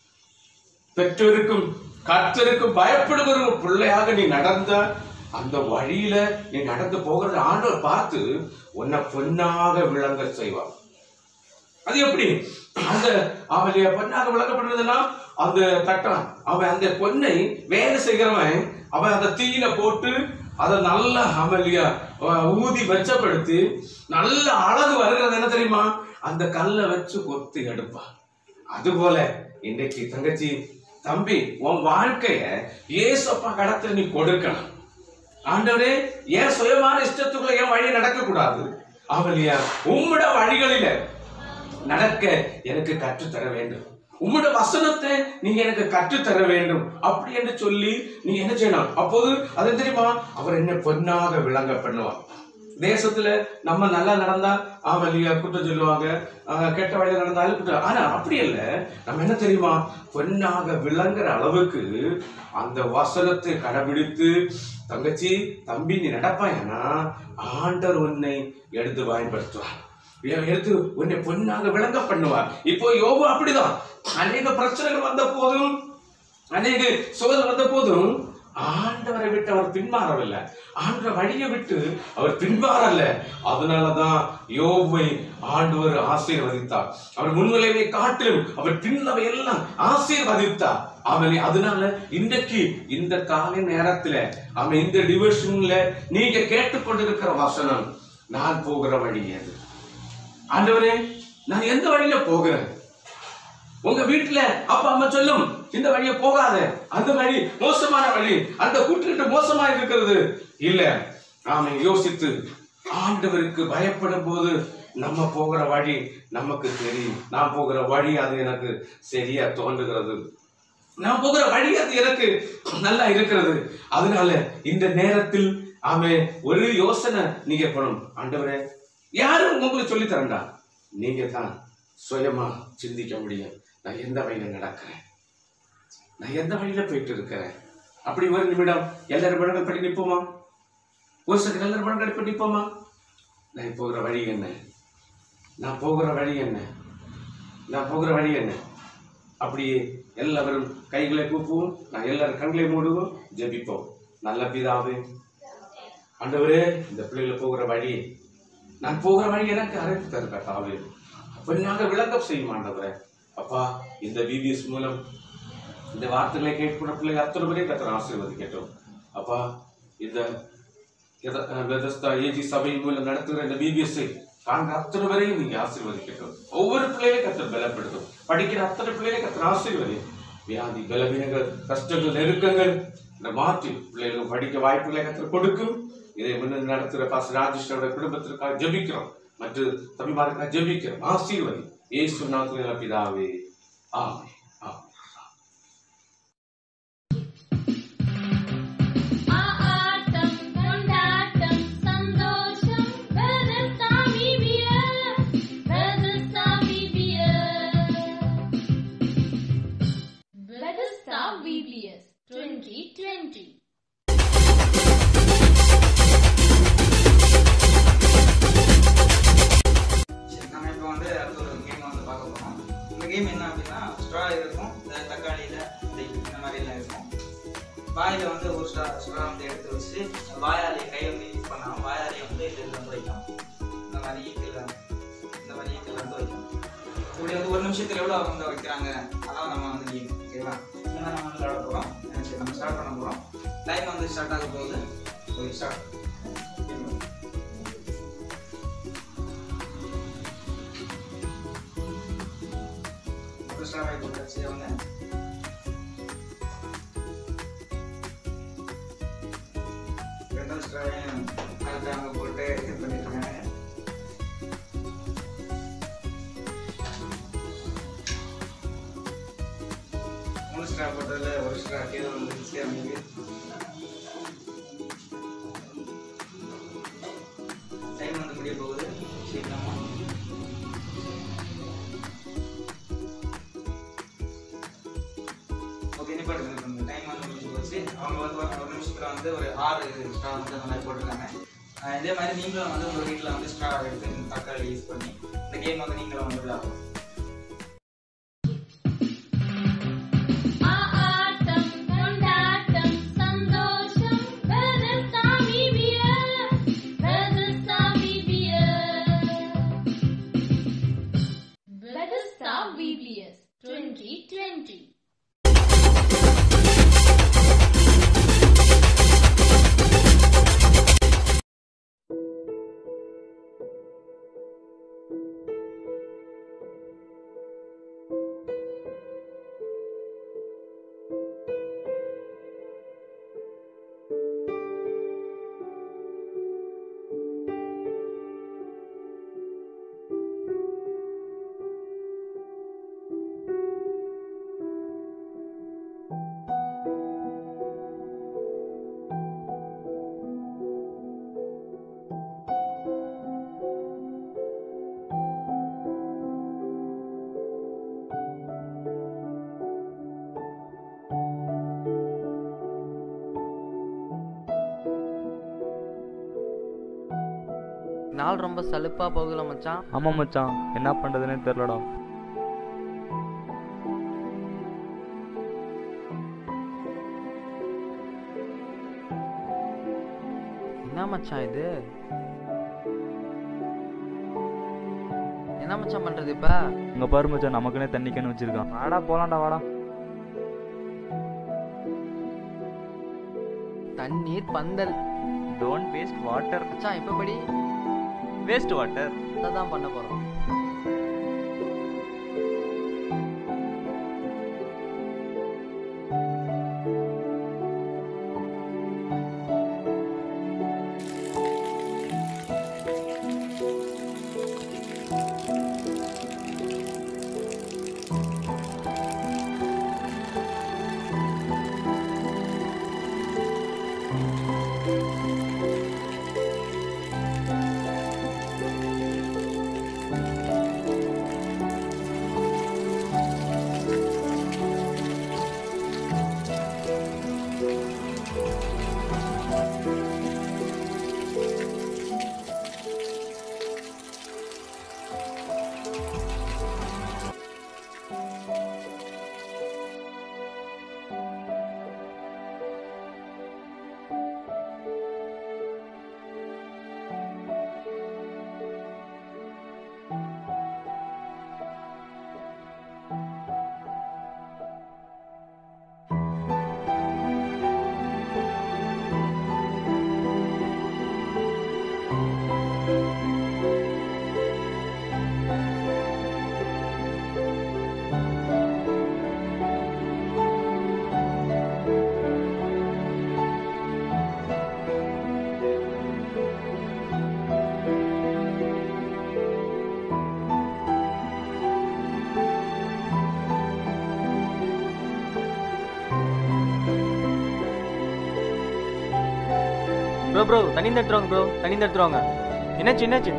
பெற்றோருக்கும் கர்த்தருக்கும் பயப்படுகிற ஒரு பிள்ளையாக நீ நடந்த அந்த வழியில நீ நடந்து போகிறது ஆண்டவர் பார்த்து உன்னை பொன்னாக விளங்க செய்வார் அது எப்படி அந்த அவனுடைய பொன்னாக விளக்கப்படுறதுன்னா அந்த தட்டம் அவன் அந்த பொன்னை வேலை செய்கிறவன் அவன் அந்த தீயில போட்டு அதை நல்ல அமலியா ஊதி வெச்சப்படுத்தி நல்ல அழகு வருகிறது என்ன தெரியுமா அந்த கல்லை வச்சு கொத்தி எடுப்பான் அதுபோல இன்னைக்கு தங்கச்சி தம்பி உன் வாழ்க்கைய ஏசப்பா கடத்துல நீ கொடுக்கணும் ஆண்டவரே ஏன் சுயமான இஷ்டத்துக்குள்ள என் வழி நடக்க கூடாது அவளியா உம்மோட வழிகளில நடக்க எனக்கு கற்றுத்தர வேண்டும் உம்மோட வசனத்தை நீங்க எனக்கு கற்றுத்தர வேண்டும் அப்படி என்று சொல்லி நீ என்ன செய்யணும் அப்போது அது தெரியுமா அவர் என்ன பொன்னாக விளங்க பண்ணுவார் தேசத்துல நம்ம நல்லா நடந்தா ஆமா இல்லையா குற்றம் சொல்லுவாங்க ஆஹ் கெட்ட வழியில நடந்தாலும் குற்றம் ஆனா அப்படி இல்ல நம்ம என்ன தெரியுமா பொன்னாக விளங்குற அளவுக்கு அந்த வசனத்தை கடைபிடித்து தங்கச்சி தம்பி நீ நடப்பாயனா ஆண்டவர் உன்னை எடுத்து பயன்படுத்துவார் எ- எடுத்து உன்னை பொன்னாக விளங்க பண்ணுவார் இப்போ யோபு அப்படிதான் அநேக பிரச்சனைகள் வந்த போதும் அநேக சோதனை வந்த போதும் ஆண்டவரை விட்டு அவர் பின்மாறவில்லை ஆண்டவர் வழியை விட்டு அவர் பின்மாறல அதனாலதான் யோபை ஆண்டவர் ஆசீர்வதித்தார் அவர் முன்விளைவை காட்டிலும் அவர் பின்னவை எல்லாம் ஆசீர்வதித்தார் அவனை அதனால இன்றைக்கு இந்த காலை நேரத்துல அவன் இந்த டிவிஷன்ல நீங்க கேட்டுக்கொண்டிருக்கிற வசனம் நான் போகிற வழி அது ஆண்டவரே நான் எந்த வழியில போகிறேன் உங்க வீட்டுல அப்பா அம்மா சொல்லும் இந்த வழியை போகாத அந்த வழி மோசமான வழி அந்த கூட்டுக்கிட்டு மோசமா இருக்கிறது இல்ல நாம யோசித்து ஆண்டவருக்கு பயப்படும் போது நம்ம போகிற வழி நமக்கு தெரியும் நான் போகிற வழி அது எனக்கு சரியா தோன்றுகிறது நான் போகிற வழி அது எனக்கு நல்லா இருக்கிறது அதனால இந்த நேரத்தில் ஆமே ஒரு யோசனை நீங்க பண்ணணும் ஆண்டவரே யாரும் உங்களுக்கு சொல்லி தரண்டா நீங்க தான் சுயமா சிந்திக்க முடியும் நான் எந்த வழியில நடக்கிறேன் நான் எந்த வழியில போயிட்டு இருக்கிறேன் அப்படி ஒரு நிமிடம் எல்லாரும் மனங்கள் படி நிற்போமா ஒரு செகண்ட் எல்லாரும் மனங்கள் படி நிற்போமா நான் போகிற வழி என்ன நான் போகிற வழி என்ன நான் போகிற வழி என்ன அப்படியே எல்லாரும் கைகளை கூப்புவோம் நான் எல்லாரும் கண்களை மூடுவோம் ஜெபிப்போம் நல்ல பிதாவே ஆண்டவரே இந்த பிள்ளைகளை போகிற வழி நான் போகிற வழி எனக்கு அழைத்து தருக தாவே பொன்னாக விளக்கம் செய்யும் ஆண்டவரே அப்பா இந்த பிபிஎஸ் மூலம் இந்த வார்த்தைகளை கேட்கிற பிள்ளைங்க அத்தனை பேரையும் கத்தனை ஆசீர்வதிக்கட்டும் அப்பா இந்த எத- அஹ் பெதஸ்தா ஏஜி சபை மூலம் நடத்துகிற இந்த பிபிஎஸ்ஐ காண்கிற அத்தனை பேரையும் நீங்க ஆசீர்வதிக்கட்டும் ஒவ்வொரு பிள்ளைகளையும் கத்தர் பலப்படுத்தும் படிக்கிற அத்தனை பிள்ளைகளையும் கத்தர் ஆசீர்வதி வியாதி பலவீனங்கள் கஷ்டங்கள் நெருக்கங்கள் இந்த மாற்றி பிள்ளைகளுக்கு படிக்க வாய்ப்புகளை கத்தர் கொடுக்கும் இதை முன்ன நடத்துகிற பாஸ் ராஜேஷோட குடும்பத்திற்காக ஜெபிக்கிறோம் மற்ற தம்பிமாருக்காக ஜெபிக்கிறோம் ஆசீர்வதி ஏசு நாத்துல பிதாவே ஆமே ஆமே ஆட்டம் கொண்டாட்டம் சந்தோஷம் பெருசாமி பியர் பெருசாமி பியர் பெருசா VBS 2020 சரி, நம்ம இப்போ வந்து அடுத்த ஒரு கேம் வந்து பார்க்க போகிறோம் இந்த கேம் என்ன அப்படின்னா ஸ்ட்ரா இருக்கும் இந்த தக்காளியில் இந்த மாதிரிலாம் இருக்கும் வாயில் வந்து ஒரு ஸ்ட்ரா ஸ்ட்ரா வந்து எடுத்து வச்சு வாயாலே கை வந்து யூஸ் பண்ணாமல் வாயாலே வந்து இதில் வந்து வைக்கணும் இந்த மாதிரி ஈக்கில் இந்த மாதிரி ஈக்கில் வந்து வைக்கணும் இப்படி வந்து ஒரு நிமிஷத்தில் எவ்வளோ வந்து வைக்கிறாங்க அதான் நம்ம வந்து கேம் ஓகேவா இந்த நம்ம வந்து விளையாட போகிறோம் சரி நம்ம ஸ்டார்ட் பண்ண போகிறோம் டைம் வந்து ஸ்டார்ட் ஆக போகுது ஓகே ஸ்டார்ட் ஒரு ஸ்டார் ஆகி போட்டாச்சு அவங்க ரெண்டாவது ஸ்டாரையும் அடுத்து அவங்க போட்டு இது பண்ணிட்டு இருக்காங்க மூணு ஸ்டார் போட்டதில் ஒரு ஸ்டார் கீழே வந்துருச்சு அவங்களுக்கு பாக்ஸில் வந்து ஒரு ஆறு ஸ்ட்ரா வந்து அந்த மாதிரி போட்டிருக்காங்க அஹ் இதே மாதிரி நீங்களும் வந்து உங்கள் வீட்டில் வந்து ஸ்ட்ரா எடுத்து இந்த தக்காளி யூஸ் பண்ணி இந்த கேம் வந்து நீங்களும் வந்து விளையாடலாம் ஆட்டம் கொண்டாட்டம் சந்தோஷம் வெதசாமி பியர் வெதசாமி பியர் வெதஸ்டா VBS 2020 நாள் ரொம்ப சலுப்பா போகல மச்சான் ஆமா மச்சான் என்ன பண்றதுன்னே தெரியலடா என்ன மச்சான் இது என்ன மச்சான் பண்றது இப்ப இங்க பாரு மச்சான் நமக்குன்னே தண்ணி கேன் வச்சிருக்கான் வாடா போலாம்டா வாடா தண்ணீர் பந்தல் டோன்ட் வேஸ்ட் வாட்டர் மச்சான் இப்ப படி வேஸ்ட் வாட்டர் அதான் பண்ண போறோம் ப்ரோ ப்ரோ தண்ணி தட்டுவாங்க ப்ரோ தண்ணி தட்டுவாங்க என்னாச்சு என்னாச்சு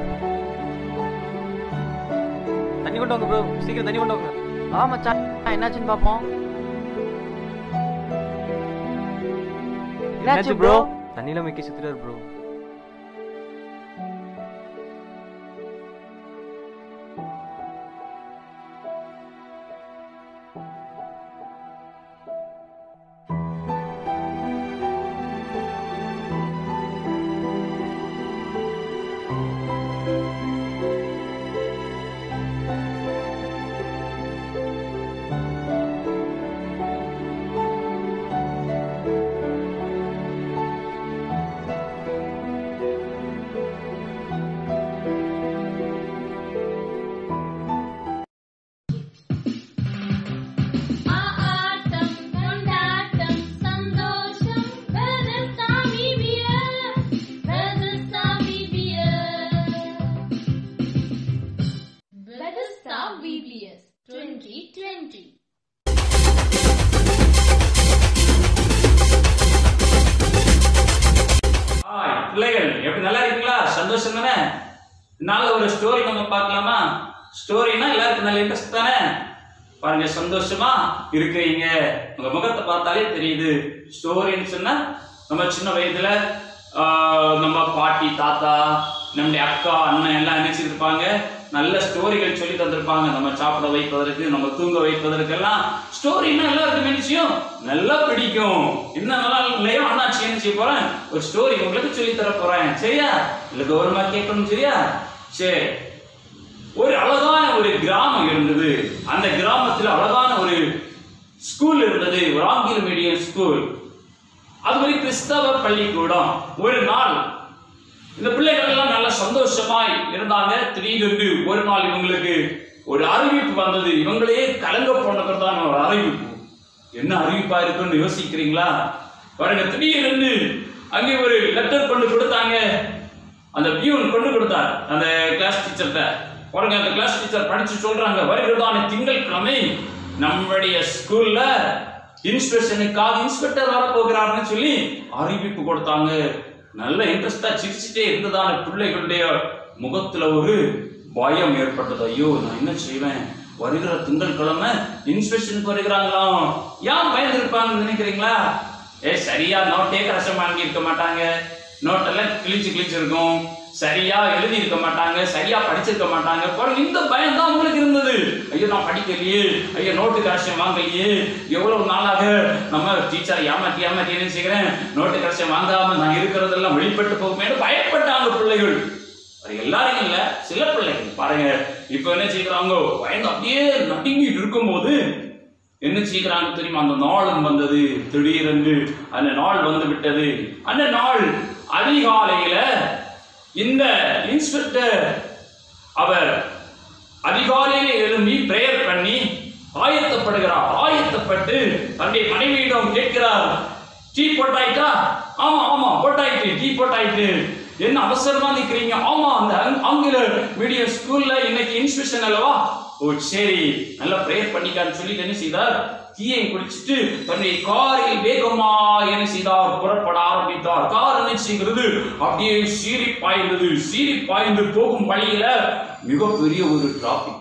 தண்ணி கொண்டு வாங்க ப்ரோ சீக்கிரம் தண்ணி கொண்டு வாங்க ஆ மச்சான் என்னாச்சுன்னு பாப்போம் என்னாச்சு ப்ரோ தண்ணியில மிக்க சுத்துறாரு ப்ரோ ஆட்டம் கொண்டாட்டம் சந்தோஷம் வெதசாமி பியர் வெதசாமி பியர் வெதஸ்டா VBS 2020 ஹாய் பிள்ளைகள் எப்படி நல்லா இருக்கீங்களா சந்தோஷம் தானே நல்ல ஒரு ஸ்டோரி நம்ம பார்க்கலாமா ஸ்டோரினா எல்லாருக்கும் நல்ல இன்ட்ரெஸ்ட் தானே பாருங்க சந்தோஷமா இருக்கிறீங்க உங்க முகத்தை பார்த்தாலே தெரியுது ஸ்டோரின்னு சொன்னா நம்ம சின்ன வயதுல ஆஹ், நம்ம பாட்டி தாத்தா நம்முடைய அக்கா அண்ணன் எல்லாம் என்ன செய்திருப்பாங்க நல்ல ஸ்டோரிகள் சொல்லி தந்திருப்பாங்க நம்ம சாப்பிட வைப்பதற்கு நம்ம தூங்க வைப்பதற்கெல்லாம் ஸ்டோரின்னா எல்லாருக்கும் நிச்சயம் நல்லா பிடிக்கும் என்ன நல்லா இல்லையோ அண்ணாச்சி என்ன செய்ய போறேன் ஒரு ஸ்டோரி உங்களுக்கு சொல்லி தர போறேன் சரியா இல்ல கௌரவமா கேட்கணும் சரியா சரி ஒரு அழகான ஒரு கிராமம் இருந்தது அந்த கிராமத்துல அழகான ஒரு ஸ்கூல் இருந்தது ஒரு ஆங்கில மீடியம் ஸ்கூல் அது ஒரு கிறிஸ்தவ பள்ளிக்கூடம் ஒரு நாள் இந்த பிள்ளைகள் எல்லாம் நல்ல சந்தோஷமாய் இருந்தாங்க திடீரென்று ஒரு நாள் இவங்களுக்கு ஒரு அறிவிப்பு வந்தது இவங்களே கலங்க போனதுதான் ஒரு அறிவிப்பு என்ன அறிவிப்பா இருக்குன்னு யோசிக்கிறீங்களா பாருங்க திடீரென்று அங்கே ஒரு லெட்டர் கொண்டு கொடுத்தாங்க அந்த பியூன் கொண்டு கொடுத்தார் அந்த கிளாஸ் டீச்சர்கிட்ட பாருங்க அந்த கிளாஸ் டீச்சர் படிச்சு சொல்றாங்க வருகிறதான திங்கட்கிழமை நம்முடைய ஸ்கூல்ல இன்ஸ்பெக்ஷனுக்காக இன்ஸ்பெக்டர் வர போகிறாருன்னு சொல்லி அறிவிப்பு கொடுத்தாங்க நல்ல இன்ட்ரெஸ்டா சிரிச்சுட்டே இருந்ததான பிள்ளைகளுடைய முகத்துல ஒரு பயம் ஏற்பட்டது ஐயோ நான் என்ன செய்வேன் வருகிற திங்கட்கிழமை இன்ஸ்பெக்ஷனுக்கு வருகிறாங்களாம் ஏன் பயந்துருப்பாங்கன்னு நினைக்கிறீங்களா ஏ சரியா நோட்டே கரெக்ஷன் வாங்கி இருக்க மாட்டாங்க நோட்டெல்லாம் கிழிச்சு கிழிச்சு இருக்கும் சரியா எழுதி இருக்க மாட்டாங்க சரியா படிச்சிருக்க மாட்டாங்க பாருங்க இந்த பயம் தான் உங்களுக்கு இருந்தது ஐயோ நான் படிக்கலையே ஐயோ நோட்டு கரெக்ஷன் வாங்கலையே எவ்வளவு நாளாக நம்ம டீச்சர் ஏமாத்தி ஏமாத்தி என்ன செய்கிறேன் நோட்டு கரெக்ஷன் வாங்காம நான் இருக்கிறதெல்லாம் வெளிப்பட்டு போகுமேனு பயப்பட்டாங்க பிள்ளைகள் அது எல்லாரும் இல்ல சில பிள்ளைகள் பாருங்க இப்ப என்ன செய்யறாங்க பயந்து அப்படியே நடுங்கிட்டு இருக்கும்போது என்ன செய்கிறாங்க தெரியுமா அந்த நாளும் வந்தது திடீரென்று அந்த நாள் வந்து விட்டது அந்த நாள் அதிகாலையில இந்த இன்ஸ்பெக்டர் அவர் அதிகாலையில எழும்பி பிரேயர் பண்ணி ஆயத்தப்படுகிறார் ஆயத்தப்பட்டு தன்னுடைய மனைவியிடம் கேட்கிறார் டீ போட்டாயிட்டா ஆமா ஆமா போட்டாயிட்டு டீ போட்டாயிட்டு என்ன அவசரமா நிக்கிறீங்க ஆமா அந்த ஆங்- ஆங்கில மீடியம் ஸ்கூல்ல இன்னைக்கு இன்ஸ்பெக்ஷன் அல்லவா ஓ சரி நல்லா பிரேயர் பண்ணிக்கான்னு சொல்லிட்டு என்ன செய்தார் டீயை குடிச்சிட்டு தன்னுடைய காரில் வேகமா என்ன செய்தார் புறப்பட ஆரம்பித்தார் கார் என்ன செய்கிறது அப்படியே சீறி பாய்ந்தது சீறி பாய்ந்து போகும் வழியில மிகப்பெரிய ஒரு டிராபிக்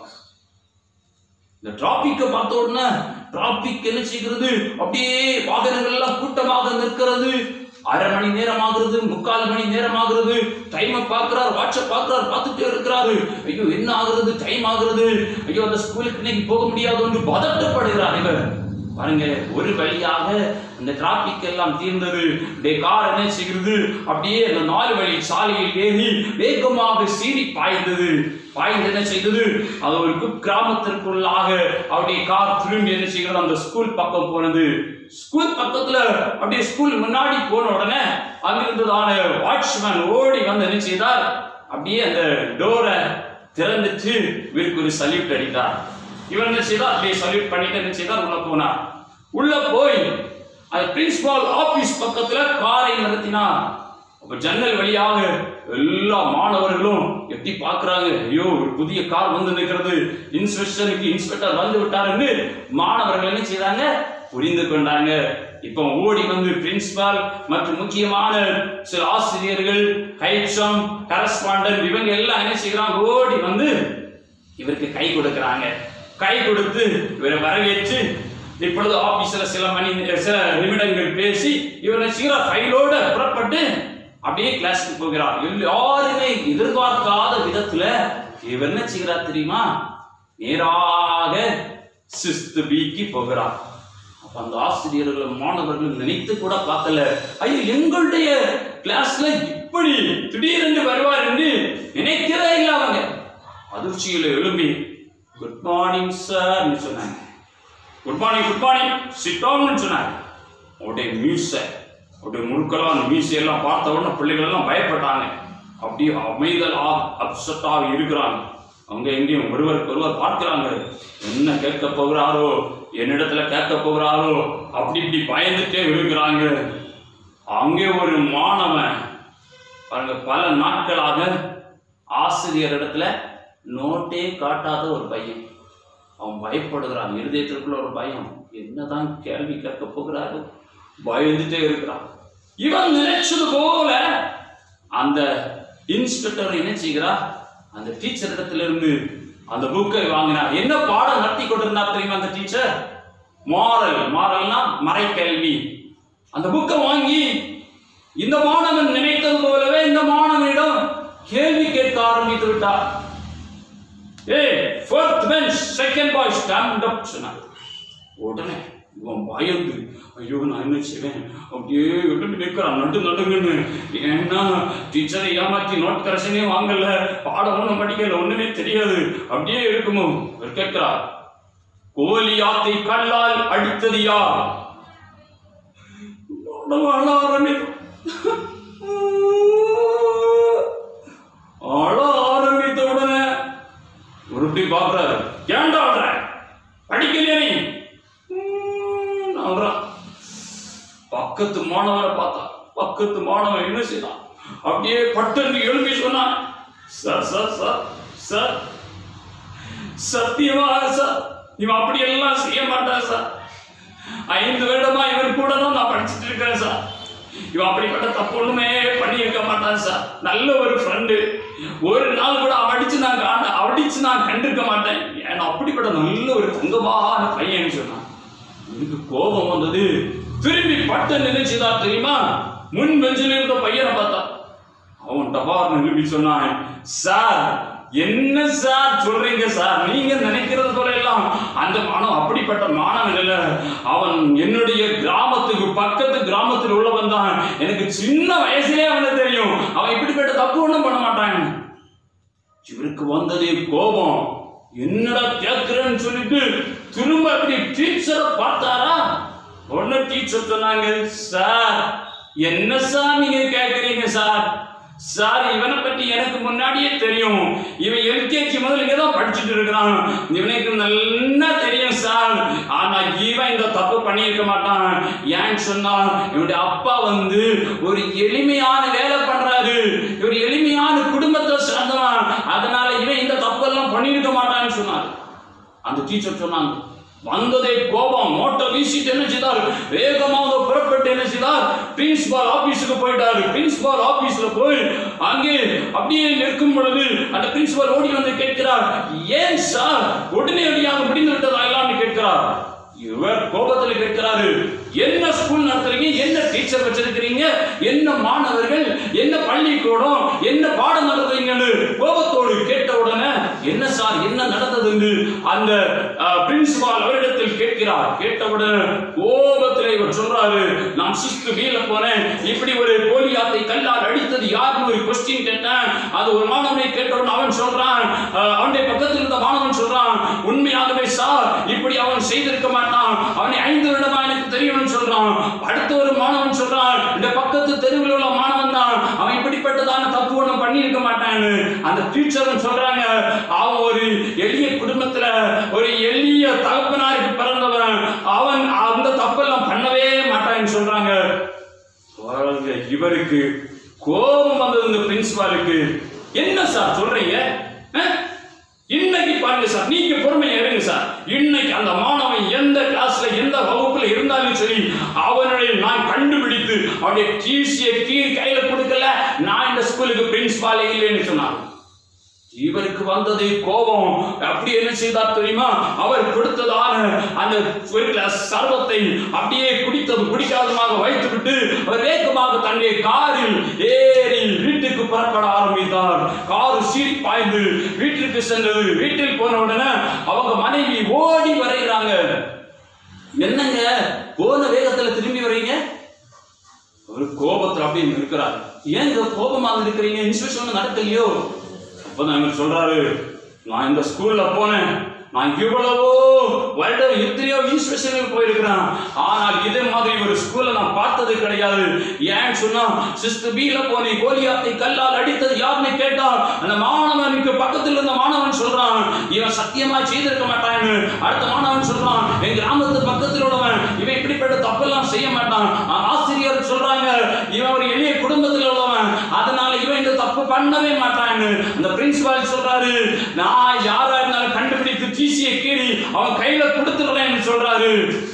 இந்த டிராபிக்கை பார்த்த உடனே டிராபிக் என்ன செய்கிறது அப்படியே வாகனங்கள் எல்லாம் கூட்டமாக நிற்கிறது அரை மணி நேரம் ஆகுறது முக்கால் மணி நேரம் ஆகுறது டைமை பார்க்கிறார் வாட்சை பார்க்கிறார் பார்த்துட்டே இருக்கிறாரு ஐயோ என்ன ஆகுறது டைம் ஆகுறது ஐயோ அந்த ஸ்கூலுக்கு இன்னைக்கு போக முடியாது என்று பதட்டப்படுகிறார் இவர் பாருங்க ஒரு வழியாக அந்த டிராபிக் எல்லாம் தீர்ந்தது டே கார் என்ன செய்கிறது அப்படியே அந்த நாலு வழி சாலையில் ஏறி வேகமாக சீறி பாய்ந்தது பாய்ந்து என்ன செய்தது அது ஒரு குக் கிராமத்திற்குள்ளாக அப்படியே கார் திரும்பி என்ன செய்கிறது அந்த ஸ்கூல் பக்கம் போனது ஸ்கூல் பக்கத்துல அப்படியே ஸ்கூல் முன்னாடி போன உடனே அங்கிருந்ததான வாட்ச்மேன் ஓடி வந்து என்ன செய்தார் அப்படியே அந்த டோரை திறந்துட்டு இவருக்கு ஒரு சல்யூட் அடித்தார் இவன் என்ன செய்தார் அப்படியே சல்யூட் பண்ணிட்டு என்ன செய்தார் உள்ள போனார் உள்ள போய் அது பிரின்சிபால் ஆபீஸ் பக்கத்துல காரை நிறுத்தினார் அப்ப ஜன்னல் வழியாக எல்லா மாணவர்களும் எட்டி பார்க்கறாங்க ஐயோ ஒரு புதிய கார் வந்து நிற்கிறது இன்ஸ்பெக்டருக்கு இன்ஸ்பெக்டர் வந்து விட்டாருன்னு மாணவர்கள் என்ன செய்றாங்க புரிந்து கொண்டாங்க இப்போ ஓடி வந்து பிரின்சிபால் மற்றும் முக்கியமான சில ஆசிரியர்கள் ஹைட்சம் கரஸ்பாண்டன்ட் இவங்க எல்லாம் என்ன செய்யறாங்க ஓடி வந்து இவருக்கு கை கொடுக்கறாங்க கை கொடுத்து இவரை வரவேற்று இப்பொழுது ஆபீஸ்ல சில மணி சில நிமிடங்கள் பேசி இவரை சீரா ஃபைலோட புறப்பட்டு அப்படியே கிளாஸ்க்கு போகிறார் யாருமே எதிர்பார்க்காத விதத்துல இவர் என்ன செய்கிறார் தெரியுமா நேராக சிஸ்து பிக்கு போகிறார் அப்ப அந்த ஆசிரியர்கள் மாணவர்கள் நினைத்து கூட பார்க்கல ஐயோ எங்களுடைய கிளாஸ்ல இப்படி திடீரென்று வருவார் என்று நினைக்கிறே இல்லை அவங்க அதிர்ச்சியில எழும்பி குட் மார்னிங் சார் சொன்னாங்க good morning good morning sit down சொன்னாங்க அவருடைய மியூஸை அவருடைய முழுக்கெல்லாம் மீசையெல்லாம் பார்த்த உடனே பிள்ளைகள் எல்லாம் பயப்பட்டாங்க அப்படியே அமைதலா அப்செட்டாக இருக்கிறாங்க அவங்க எங்கேயும் ஒருவருக்கு ஒருவர் பார்க்கிறாங்க என்ன கேட்க போகிறாரோ என்னிடத்துல கேட்க போகிறாரோ அப்படி இப்படி பயந்துட்டே இருக்கிறாங்க அங்கே ஒரு மாணவன் பாருங்க பல நாட்களாக ஆசிரியர் இடத்துல நோட்டே காட்டாத ஒரு பையன் அவன் பயப்படுகிறான் இருதயத்திற்குள்ள ஒரு பயம் என்னதான் கேள்வி கேட்க போகிறாரு பயந்துட்டே இருக்கிறான் இவன் நினைச்சது போல அந்த இன்ஸ்பெக்டர் என்ன செய்கிறார் அந்த டீச்சர் இடத்துல இருந்து அந்த புக்கை வாங்கினார் என்ன பாடம் நடத்தி கொண்டிருந்தார் தெரியுமா அந்த டீச்சர் மாரல் மாரல்னா மறைக்கல்வி அந்த புக்கை வாங்கி இந்த மாணவன் நினைத்தது போலவே இந்த மாணவனிடம் கேள்வி கேட்க ஆரம்பித்து விட்டார் ஏய் fourth bench second boy stand up சொன்னார் உடனே இவன் பயந்து ஐயோ நான் என்ன செய்வேன் அப்படியே எழுப்பி நிற்கிறான் நட்டு நடுங்கன்னு ஏன்னா டீச்சரை ஏமாத்தி நோட் கரெக்ஷனே வாங்கல பாடம் ஒன்றும் படிக்கல ஒண்ணுமே தெரியாது அப்படியே இருக்குமோ அவர் கேட்கிறார் கோலி ஆத்தை கல்லால் அடித்தது யார் அழ ஆரம்பித்து அழ ஆரம்பித்த உடனே உருட்டி பாக்குறாரு ஏன்டா அழுற படிக்கலையா நீ ம், அழுறான். பக்கத்து மாணவரை பார்த்தா பக்கத்து மாணவன் என்ன செய்தான் அப்படியே பட்டன்னு எழுப்பி சொன்னான் சார் சார் சார் சார் சத்தியமா சார் இவன் அப்படி எல்லாம் செய்ய மாட்டான் சார் ஐந்து வருடமா இவன் கூட தான் நான் படிச்சுட்டு இருக்கிறேன் சார் இவன் அப்படிப்பட்ட தப்பு ஒண்ணுமே பண்ணியிருக்க மாட்டான் சார் நல்ல ஒரு ஃப்ரெண்டு ஒரு நாள் கூட அவன் அடிச்சு நான் காண அடிச்சு நான் கண்டிருக்க மாட்டேன் ஏன்னா அப்படிப்பட்ட நல்ல ஒரு தங்கமான பையன் சொன்னான் எனக்கு கோபம் வந்தது திரும்பி பட்டு நினைச்சுதா தெரியுமா முன் பெஞ்சில் இருந்த பையனை பார்த்தா அவன் டபார் நிரூபி சொன்னான் சார் என்ன சார் சொல்றீங்க சார் நீங்க நினைக்கிறது போல எல்லாம் அந்த மாணவன் அப்படிப்பட்ட மாணவன் இல்ல அவன் என்னுடைய கிராமத்துக்கு பக்கத்து கிராமத்தில் உள்ளவன் தான் எனக்கு சின்ன வயசுலயே அவனுக்கு தெரியும் அவன் இப்படிப்பட்ட தப்பு ஒண்ணும் பண்ண மாட்டான் இவருக்கு வந்ததே கோபம் என்னடா கேட்கிறேன்னு சொல்லிட்டு திரும்ப அப்படி டீச்சரை பார்த்தாரா உடனே டீச்சர் சொன்னாங்க சார் என்ன சார் நீங்க கேட்கறீங்க சார் சார் இவனை பற்றி எனக்கு முன்னாடியே தெரியும் இவன் எல்கேஜி முதல்ல இங்கே தான் படிச்சுட்டு இருக்கிறான் இவனுக்கு நல்லா தெரியும் சார் ஆனா இவன் இந்த தப்பு பண்ணியிருக்க மாட்டான் ஏன்னு சொன்னா இவனுடைய அப்பா வந்து ஒரு எளிமையான வேலை பண்றாரு இவர் எளிமையான குடும்பத்தை சேர்ந்தவன் அதனால இவன் இந்த தப்பெல்லாம் பண்ணியிருக்க மாட்டான்னு சொன்னார் அந்த டீச்சர் சொன்னாங்க வந்ததே கோபம் மோட்டை வீசிட்டு என்ன செய்தார் வேகமாக புறப்பட்டு என்ன செய்தார் பிரின்சிபால் ஆபீஸுக்கு போயிட்டாரு பிரின்சிபால் ஆபீஸ்ல போய் அங்கே அப்படியே நிற்கும் பொழுது அந்த பிரின்சிபால் ஓடி வந்து கேட்கிறார் ஏன் சார் உடனடியாக முடிந்து விட்டதா எல்லாம் கேட்கிறார் இவர் கோபத்தில் கேட்கிறாரு என்ன ஸ்கூல் நடத்துறீங்க என்ன டீச்சர் வச்சிருக்கிறீங்க என்ன மாணவர்கள் என்ன பள்ளிக்கூடம் என்ன பாடம் நடத்துறீங்கன்னு கோபத்தோடு கேட்ட உடனே என்ன சார் என்ன நடந்ததுன்னு அந்த பிரின்சிபால் அவரிடத்தில் கேட்கிறார் கேட்டவுடனே கோபத்தில் இவர் சொல்றாரு நான் சிக்ஸ்த் பில போனேன் இப்படி ஒரு கோலியாத்தை கல்லால் அடித்தது யாருன்னு ஒரு கொஸ்டின் கேட்டேன் அது ஒரு மாணவனை கேட்டவுடனே அவன் சொல்றான் அஹ், அவனுடைய பக்கத்தில் இருந்த மாணவன் சொல்றான் உண்மையாகவே சார் இப்படி அவன் செய்திருக்க மாட்டான் அவனை ஐந்து வருடமா எனக்கு தெரியும்னு சொல்றான் அடுத்த ஒரு மாணவன் சொல்றான் இந்த பக்கத்து தெருவில் உள்ள மாணவன் தான் அவன் இப்படிப்பட்டதான தப்பு ஒண்ணும் பண்ணியிருக்க மாட்டான்னு அந்த டீச்சரும் சொல்றாங்க அவன் ஒரு எளிய குடும்பத்துல ஒரு எளிய தகப்பனாருக்கு பிறந்தவன் அவன் அந்த தப்பெல்லாம் பண்ணவே மாட்டான்னு சொல்றாங்க பாருங்க, இவருக்கு கோபம் வந்தது இந்த பிரின்சிபாலுக்கு என்ன சார் சொல்றீங்க அஹ்? இன்னைக்கு பாருங்க சார் நீங்க பொறுமையா இருங்க சார் இன்னைக்கு அந்த மாணவன் எந்த கிளாஸ்ல எந்த வகுப்புல இருந்தாலும் சரி அவனுடைய நான் கண்டுபிடித்து அவனுடைய டிசியை கீழ் கையில கொடுக்கல நான் இந்த ஸ்கூலுக்கு பிரின்சிபாலே இல்லைன்னு சொன்னான் இவருக்கு வந்தது கோபம் அப்படி என்ன செய்தார் தெரியுமா அவர் கொடுத்ததான அந்த ஒரு கிளாஸ் சர்வத்தை அப்படியே குடித்தது குடிக்காதமாக வைத்துவிட்டு அவர் வேகமாக தன்னுடைய காரில் ஏறி வீட்டுக்கு புறப்பட ஆரம்பித்தார் கார் சீறி பாய்ந்து வீட்டிற்கு சென்றது வீட்டில் போன உடனே அவங்க மனைவி ஓடி வரைகிறாங்க என்னங்க போன வேகத்துல திரும்பி வர்றீங்க ஒரு கோபத்துல அப்படியே இருக்கிறார் ஏன் இந்த கோபமாக இருக்கிறீங்க இன்ஸ்டியூஷன் நடக்கலையோ அப்பதான் இவர் சொல்றாரு நான் இந்த ஸ்கூல்ல போனேன் நான் இவ்வளவோ வருடம் எத்தனையோ இன்ஸ்பெக்ஷனுக்கு போயிருக்கிறேன் ஆனால் இதே மாதிரி ஒரு ஸ்கூல்ல நான் பார்த்தது கிடையாது ஏன்னு சொன்னா சிஸ்து பீல போனேன் கோலியாத்தை கல்லால் அடித்தது யாருன்னு கேட்டா அந்த மாணவனுக்கு பக்கத்துல இருந்த மாணவன் சொல்றான் இவன் சத்தியமா செய்திருக்க மாட்டான்னு அடுத்த மாணவன் சொல்றான் என் கிராமத்து பக்கத்தில் உள்ளவன் இவன் இப்படிப்பட்ட தப்பெல்லாம் செய்ய மாட்டான் ஆ- ஆசிரியர் சொல்றாங்க இவன் ஒரு எளிய குடும்பத்தில் உள்ளவன் அதனால இவன் இந்த தப்பு பண்ணவே மாட்டான்னு அந்த பிரின்சிபால் சொல்றாரு நான் யாரா இருந்தாலும் கண்டுபிடித்து டிசியை கீறி அவன் கையில கொடுத்துடுறேன்னு சொல்றாரு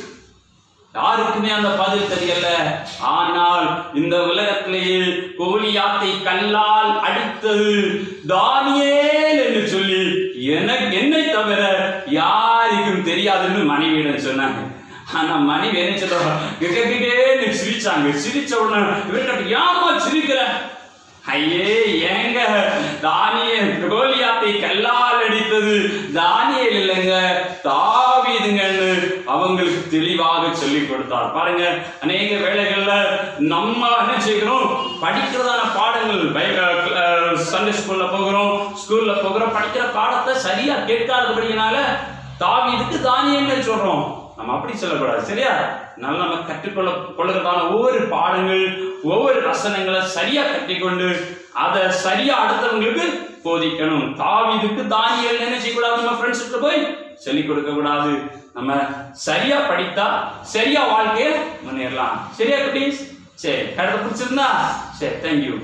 யாருக்குமே அந்த பதில் தெரியல ஆனால் இந்த உலகத்திலேயே கோலியாத்தை கல்லால் அடித்தது தானியேல் என்று சொல்லி எனக்கு என்னை தவிர யாருக்கும் தெரியாதுன்னு மனைவியிடம் சொன்னாங்க ஆனா மனைவி என்ன சொல்றாங்க சிரிச்சாங்க சிரிச்ச உடனே இவர்கிட்ட ஏமா இருக்கிற ஐயே ஏங்க தானியல் கோலியாத்தை கல்லால் அடித்தது தானியல் இல்லைங்க தாவீதுங்கன்னு அவங்களுக்கு தெளிவாக சொல்லி கொடுத்தார் பாருங்க அநேக வேளைகள்ல நம்ம என்ன செய்கிறோம் படிக்கிறதான பாடங்கள் சண்டே ஸ்கூல்ல போகிறோம் ஸ்கூல்ல போகிறோம் படிக்கிற பாடத்தை சரியா கேட்காதபடியினால தாவீதுக்கு தானியங்கள் சொல்றோம் நம்ம அப்படி சொல்லக்கூடாது சரியா நல்லா நம்ம கற்றுக்கொள்ள கொள்ளுறதான ஒவ்வொரு பாடங்கள் ஒவ்வொரு வசனங்களை சரியா கட்டிக்கொண்டு அதை சரியா அடுத்தவங்களுக்கு போதிக்கணும் தாவீதுக்கு தானியல் என்ன செய்யக்கூடாது நம்ம ஃப்ரெண்ட்ஸ்கிட்ட போய் சொல்லிக் கொடுக்க கூடாது நம்ம சரியா படித்தா சரியா வாழ்க்கைய முன்னேறலாம் சரியா குட்டீஸ் சரி கருத்தை பிடிச்சிருந்தா சரி தேங்க்யூ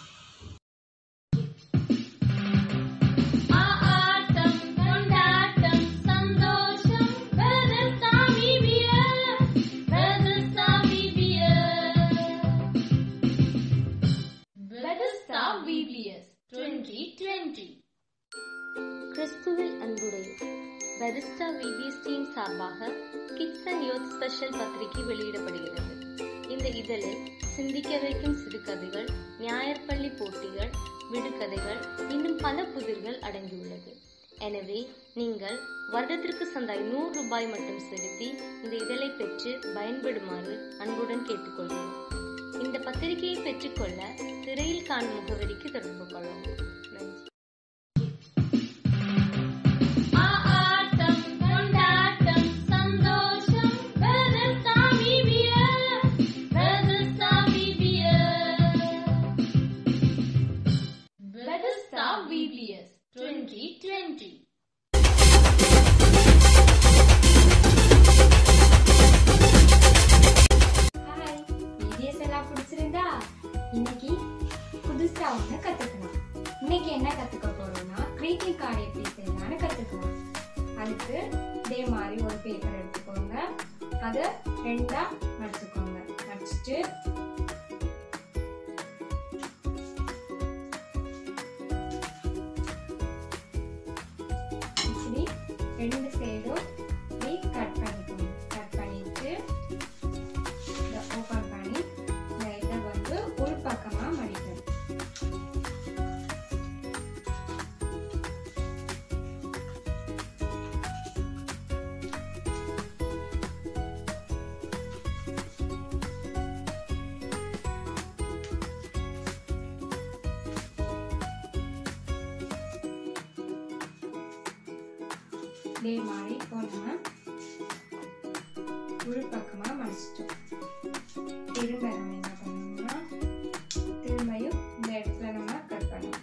ஆட்டம் கொண்டாட்டம் சந்தோஷம் வெதஸ்தாமி பியர் வெதஸ்தாமி பியர் வெதஸ்தா விபிஎஸ் 2020 கிறிஸ்துவில் அன்புடைய பெரிஸ்டா விபிஎஸ் டீம் சார்பாக கிட்ஸ் அண்ட் யூத் ஸ்பெஷல் பத்திரிகை வெளியிடப்படுகிறது இந்த இதழில் சிந்திக்க வைக்கும் சிறுகதைகள் ஞாயிற்பள்ளி போட்டிகள் விடுகதைகள் இன்னும் பல புதிர்கள் அடங்கியுள்ளது எனவே நீங்கள் வருடத்திற்கு சந்தாய் நூறு ரூபாய் மட்டும் செலுத்தி இந்த இதழை பெற்று பயன்படுமாறு அன்புடன் கேட்டுக்கொள்கிறோம் இந்த பத்திரிகையை பெற்றுக்கொள்ள திரையில் காணும் முகவரிக்கு தொடர்பு கொள்ளவும் நன்றி ஆட்டம் கொண்டாட்டம் சந்தோஷம் வெதஸ்தாமி பியர் வெதஸ்தாமி பியர் வெதஸ்தா விபிஎஸ் 2020 ஹாய் வீடியோஸ் எல்லாம் பிடிச்சிருந்தா இன்னைக்கு புதுசா ஒன்று கத்துக்கலாம் இன்னைக்கு என்ன கத்துக்க போறோம்னா greeting கார்டு எப்படி செய்யலாம்னு கத்துக்கலாம் அதுக்கு இதே மாதிரி ஒரு பேப்பர் எடுத்துக்கோங்க அதை ரெண்டா மடிச்சுக்கோங்க மடிச்சிட்டு இப்படி ரெண்டு சைடும் இப்படி கட் பண்ணிக்கோங்க கட் பண்ணிட்டு இதை ஓப்பன் பண்ணி இந்த இதை வந்து உள் பக்கமாக மடிக்கணும் இதே மாதிரி இப்போ நம்ம உள் பக்கமாக மடிச்சிட்டோம் திரும்ப நம்ம என்ன பண்ணணும்னா திரும்பியும் இந்த இடத்துல நம்ம கட் பண்ணணும்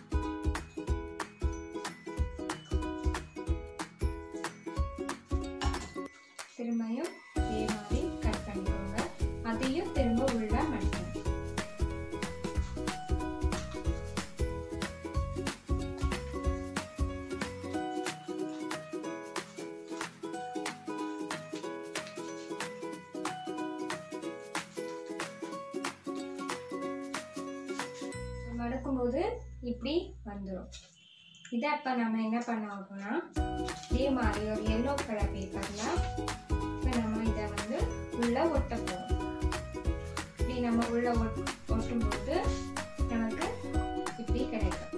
திரும்பியும் இதே மாதிரி கட் பண்ணிக்கோங்க அதையும் திரும்ப உள்ள மடிக்கணும் மடக்கும்போது இப்படி வந்துடும் இதை இப்போ நம்ம என்ன பண்ண ஆகும்னா இதே மாதிரி ஒரு எல்லோ கலர் பேப்பரில் இப்போ நம்ம இதை வந்து உள்ள ஒட்ட போகிறோம் இப்படி நம்ம உள்ள ஒட் ஒட்டும்போது நமக்கு இப்படி கிடைக்கும்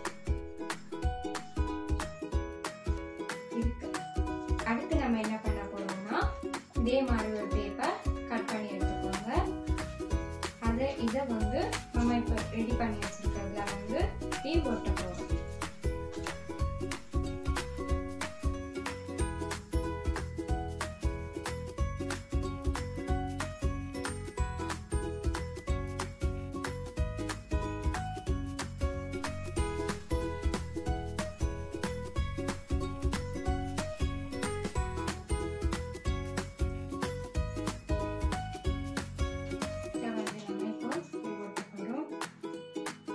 இருக்கு அடுத்து நம்ம என்ன பண்ண போறோம்னா இதே மாதிரி ஒரு பேப்பர் கட் பண்ணி எடுத்துக்கோங்க அதை இதை வந்து நம்ம இப்போ ரெடி பண்ணி வச்சிருக்கிறதுல வந்து டீ போட்ட போகிறோம் இதை வந்து நம்ம இப்போ டீ போட்ட போகிறோம்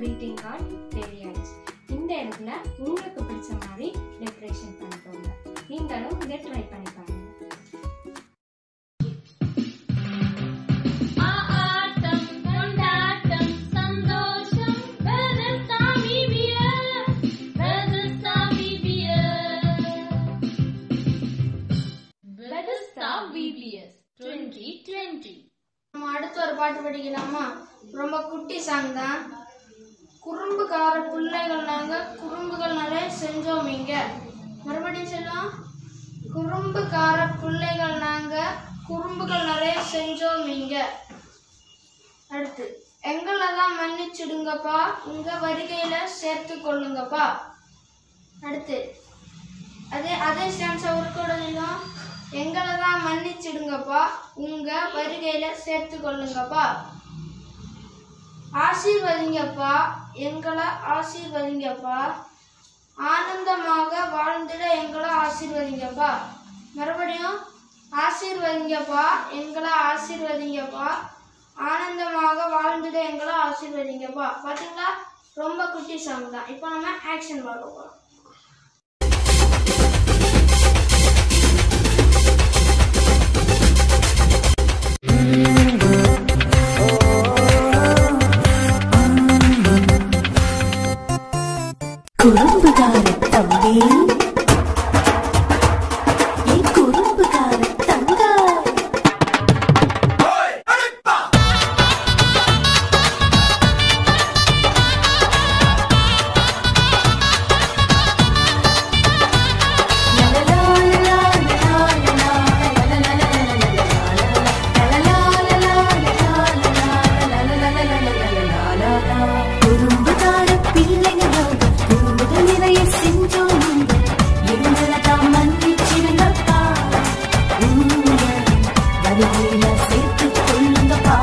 greeting card ரெடி ஆயிடுச்சு இந்த இடத்துல உங்களுக்கு பிடிச்ச மாதிரி டெக்கரேஷன் பண்ணிக்கோங்க நீங்களும் இதை ட்ரை பண்ணி பாருங்க ஆட்டம் கொண்டாட்டம் சந்தோஷம் வெதர்சாமி பியர் வெதர்சாமி பியர் வெதர்சா விபிஎஸ் 2020 நம்ம அடுத்து ஒரு பாட்டு படிக்கலாமா ரொம்ப குட்டி சாங் தான் குறும்புக்கார பிள்ளைகள் நாங்க குறும்புகள் நிறைய செஞ்சோம் இங்க மறுபடியும் சொல்லலாம் குறும்புக்கார பிள்ளைகள் நாங்க குறும்புகள் நிறைய செஞ்சோம் இங்க அடுத்து எங்களை தான் மன்னிச்சிடுங்கப்பா உங்க வருகையில சேர்த்து கொள்ளுங்கப்பா அடுத்து அதே அதே ஸ்டான்ஸ் ஒரு கூட எங்களை தான் மன்னிச்சிடுங்கப்பா உங்க வருகையில சேர்த்து கொள்ளுங்கப்பா ஆசீர்வதிங்கப்பா எங்களை ஆசீர்வதிங்கப்பா ஆனந்தமாக வாழ்ந்திட எங்களை ஆசீர்வதிங்கப்பா மறுபடியும் ஆசீர்வதிங்கப்பா எங்களை ஆசீர்வதிங்கப்பா ஆனந்தமாக வாழ்ந்திட எங்களை ஆசீர்வதிங்கப்பா பாத்தீங்களா ரொம்ப குட்டி சாங் தான் இப்போ நம்ம ஆக்ஷன் பார்க்க போறோம் குறும்புகார தம்பி ஏ குறும்புகார தங்கா குறும்புகார பிள்ளைங்களோட குறும்புகள் நிறைய செஞ்சோம் எங்களை தான் மன்னிச்சிருங்கப்பா உங்க வருகையில சேர்த்து கொள்ளுங்கப்பா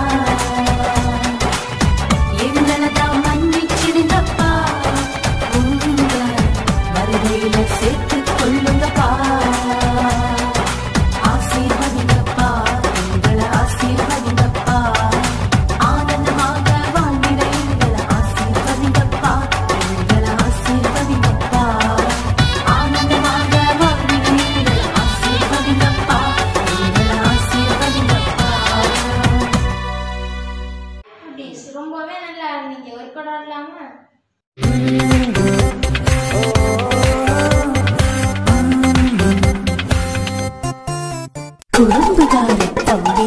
எங்களை தான் மன்னிச்சிருங்கப்பா உங்க வருகையில சேர்த்து கொள்ளுங்கப்பா ஆசீர்வதிங்கப்பா எங்களை ஆசீர்வதிங்கப்பா ஆனந்தமாக வாழ்ந்திட எங்களை ஆசீர்வதிங்கப்பா எங்களை ஆசீர்வதிங்கப்பா ஆனந்தமாக வாழ்ந்திட எங்களை ஆசீர்வதிங்கப்பா எங்களை ஆசீர்வதிங்கப்பா அப்படி ரொம்பவே நல்லா இருந்தீங்க ஒரு கூட இல்லாம குறும்புகார தம்பி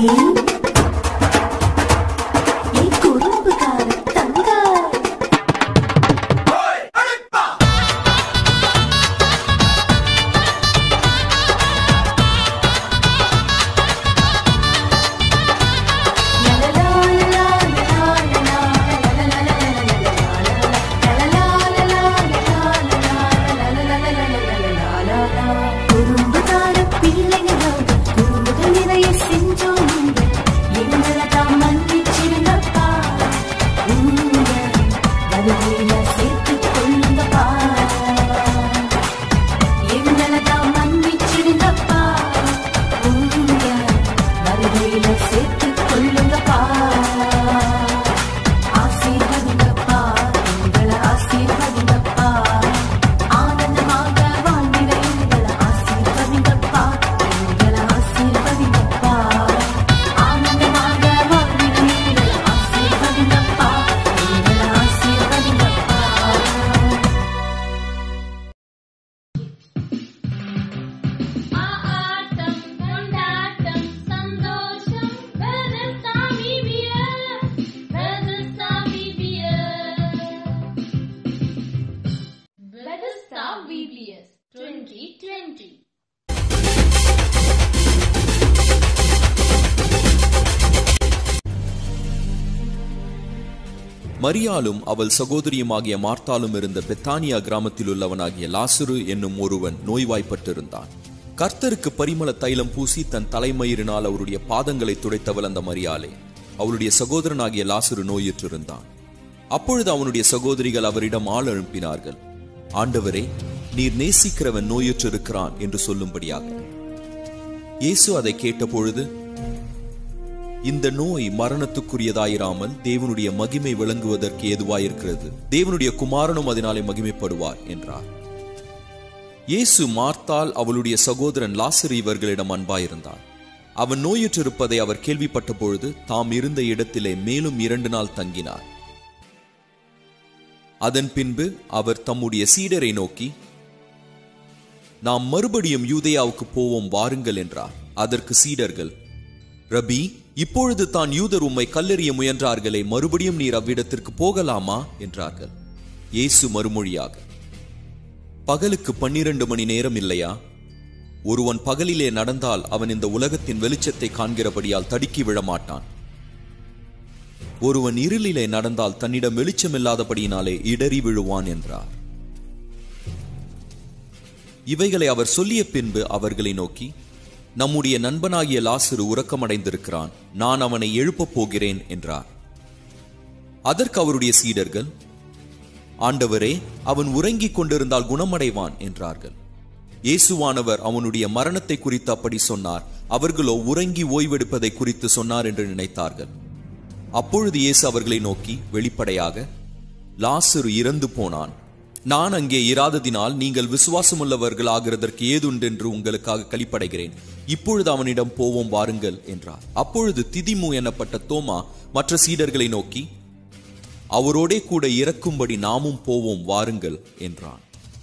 ஏ குறும்புகார தங்கா குறும்புகார பிள்ளைங்களோட குறும்புகள் நிறைய செஞ்சோம் எங்களை தான் மன்னிச்சிருங்கப்பா உங்க வருகையில சேர்த்து கொள்ளுங்கப்பா எங்களை தான் மன்னிச்சிருங்கப்பா உங்க வருகையில சேர்த்து கொள்ளுங்கப்பா ஆசீர்வதிங்கப்பா எங்களை ஆசீர்வதிங்கப்பா ஆனந்தமாக வாழ்ந்திட எங்களை ஆசீர்வதிங்கப்பா எங்களை ஆசீர்வதிங்கப்பா ஆனந்தமாக வாழ்ந்திட எங்களை ஆசீர்வதிங்கப்பா எங்களை ஆசீர்வதிங்கப்பா ஆட்டம் கொண்டாட்டம் சந்தோஷம் வெதர்சாமி பியர் வெதர்சாமி பியர் வெதர்சா விபிஎஸ் 2020 மரியாளும் அவள் சகோதரியுமாகிய மார்த்தாலும் இருந்த பெத்தானியா கிராமத்தில் உள்ளவனாகிய லாசுரு என்னும் ஒருவன் நோய்வாய்ப்பட்டிருந்தான் கர்த்தருக்கு பரிமள தைலம் பூசி தன் தலைமயிரினால் அவருடைய பாதங்களை துடைத்தவள் அந்த மரியாளே அவளுடைய சகோதரனாகிய லாசுரு நோயுற்றிருந்தான் அப்பொழுது அவனுடைய சகோதரிகள் அவரிடம் ஆள் அனுப்பினார்கள் ஆண்டவரே நீர் நேசிக்கிறவன் நோயுற்றிருக்கிறான் என்று சொல்லும்படியாக இயேசு அதை கேட்டபொழுது இந்த நோய் மரணத்துக்குரியதாயிராமல் தேவனுடைய மகிமை விளங்குவதற்கு ஏதுவாயிருக்கிறது தேவனுடைய குமாரனும் அதனாலே மகிமைப்படுவார் என்றார் இயேசு மார்த்தால் அவளுடைய சகோதரன் லாசரு இவர்களிடம் அன்பாயிருந்தார் அவன் நோயுற்றிருப்பதை அவர் கேள்விப்பட்ட பொழுது தாம் இருந்த இடத்திலே மேலும் இரண்டு நாள் தங்கினார் அதன் பின்பு அவர் தம்முடைய சீடரை நோக்கி நாம் மறுபடியும் யூதேயாவுக்கு போவோம் வாருங்கள் என்றார் அதற்கு சீடர்கள் ரபி இப்பொழுது தான் யூதர் உம்மை கல்லெறிய முயன்றார்களே மறுபடியும் நீர் அவ்விடத்திற்கு போகலாமா என்றார்கள் இயேசு மறுமொழியாக பகலுக்கு பன்னிரண்டு மணி நேரம் இல்லையா ஒருவன் பகலிலே நடந்தால் அவன் இந்த உலகத்தின் வெளிச்சத்தை காண்கிறபடியால் தடுக்கி விழமாட்டான் ஒருவன் இருளிலே நடந்தால் தன்னிடம் வெளிச்சமில்லாதபடியினாலே இடறி விழுவான் என்றார் இவைகளை அவர் சொல்லிய பின்பு அவர்களை நோக்கி நம்முடைய நண்பனாகிய லாசரு உறக்கமடைந்திருக்கிறான் நான் அவனை எழுப்பப் போகிறேன் என்றார் அதற்கு அவருடைய சீடர்கள் ஆண்டவரே அவன் உறங்கிக் கொண்டிருந்தால் குணமடைவான் என்றார்கள் இயேசுவானவர் அவனுடைய மரணத்தை குறித்து அப்படி சொன்னார் அவர்களோ உறங்கி ஓய்வெடுப்பதை குறித்து சொன்னார் என்று நினைத்தார்கள் அப்பொழுது இயேசு அவர்களை நோக்கி வெளிப்படையாக லாசரு இறந்து போனான் நான் அங்கே இராததினால் நீங்கள் விசுவாசமுள்ளவர்கள் ஆகிறதற்கு ஏதுண்டென்று உங்களுக்காக கழிப்படைகிறேன் இப்பொழுது அவனிடம் போவோம் வாருங்கள் என்றார் அப்பொழுது திதிமு எனப்பட்ட தோமா மற்ற சீடர்களை நோக்கி அவரோடே கூட இறக்கும்படி நாமும் போவோம் வாருங்கள் என்றான்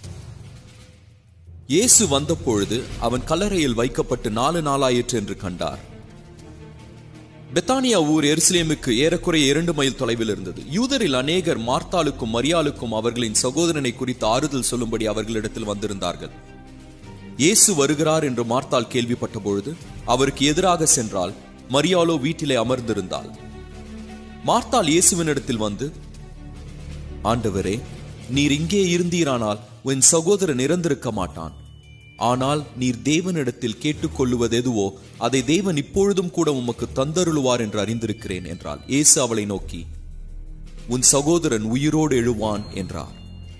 இயேசு வந்தபொழுது அவன் கல்லறையில் வைக்கப்பட்டு நாலு நாளாயிற்று என்று கண்டார் பெத்தானியா ஊர் எருசலேமுக்கு ஏறக்குறைய இரண்டு மைல் தொலைவில் இருந்தது யூதரில் அநேகர் மார்த்தாளுக்கும் மரியாளுக்கும் அவர்களின் சகோதரனை குறித்து ஆறுதல் சொல்லும்படி அவர்களிடத்தில் வந்திருந்தார்கள் இயேசு வருகிறார் என்று மார்த்தாள் கேள்விப்பட்ட பொழுது அவருக்கு எதிராக சென்றால் மரியாளோ வீட்டிலே அமர்ந்திருந்தாள் மார்த்தாள் இயேசுவினிடத்தில் வந்து ஆண்டவரே நீர் இங்கே இருந்தீரானால் உன் சகோதரன் இறந்திருக்க மாட்டான் ஆனால் நீர் தேவனிடத்தில் கேட்டுக்கொள்ளுவது எதுவோ அதை தேவன் இப்பொழுதும் கூட உமக்கு தந்தருளுவார் என்று அறிந்திருக்கிறேன் என்றால் இயேசு அவளை நோக்கி உன் சகோதரன் உயிரோடு எழுவான் என்றார்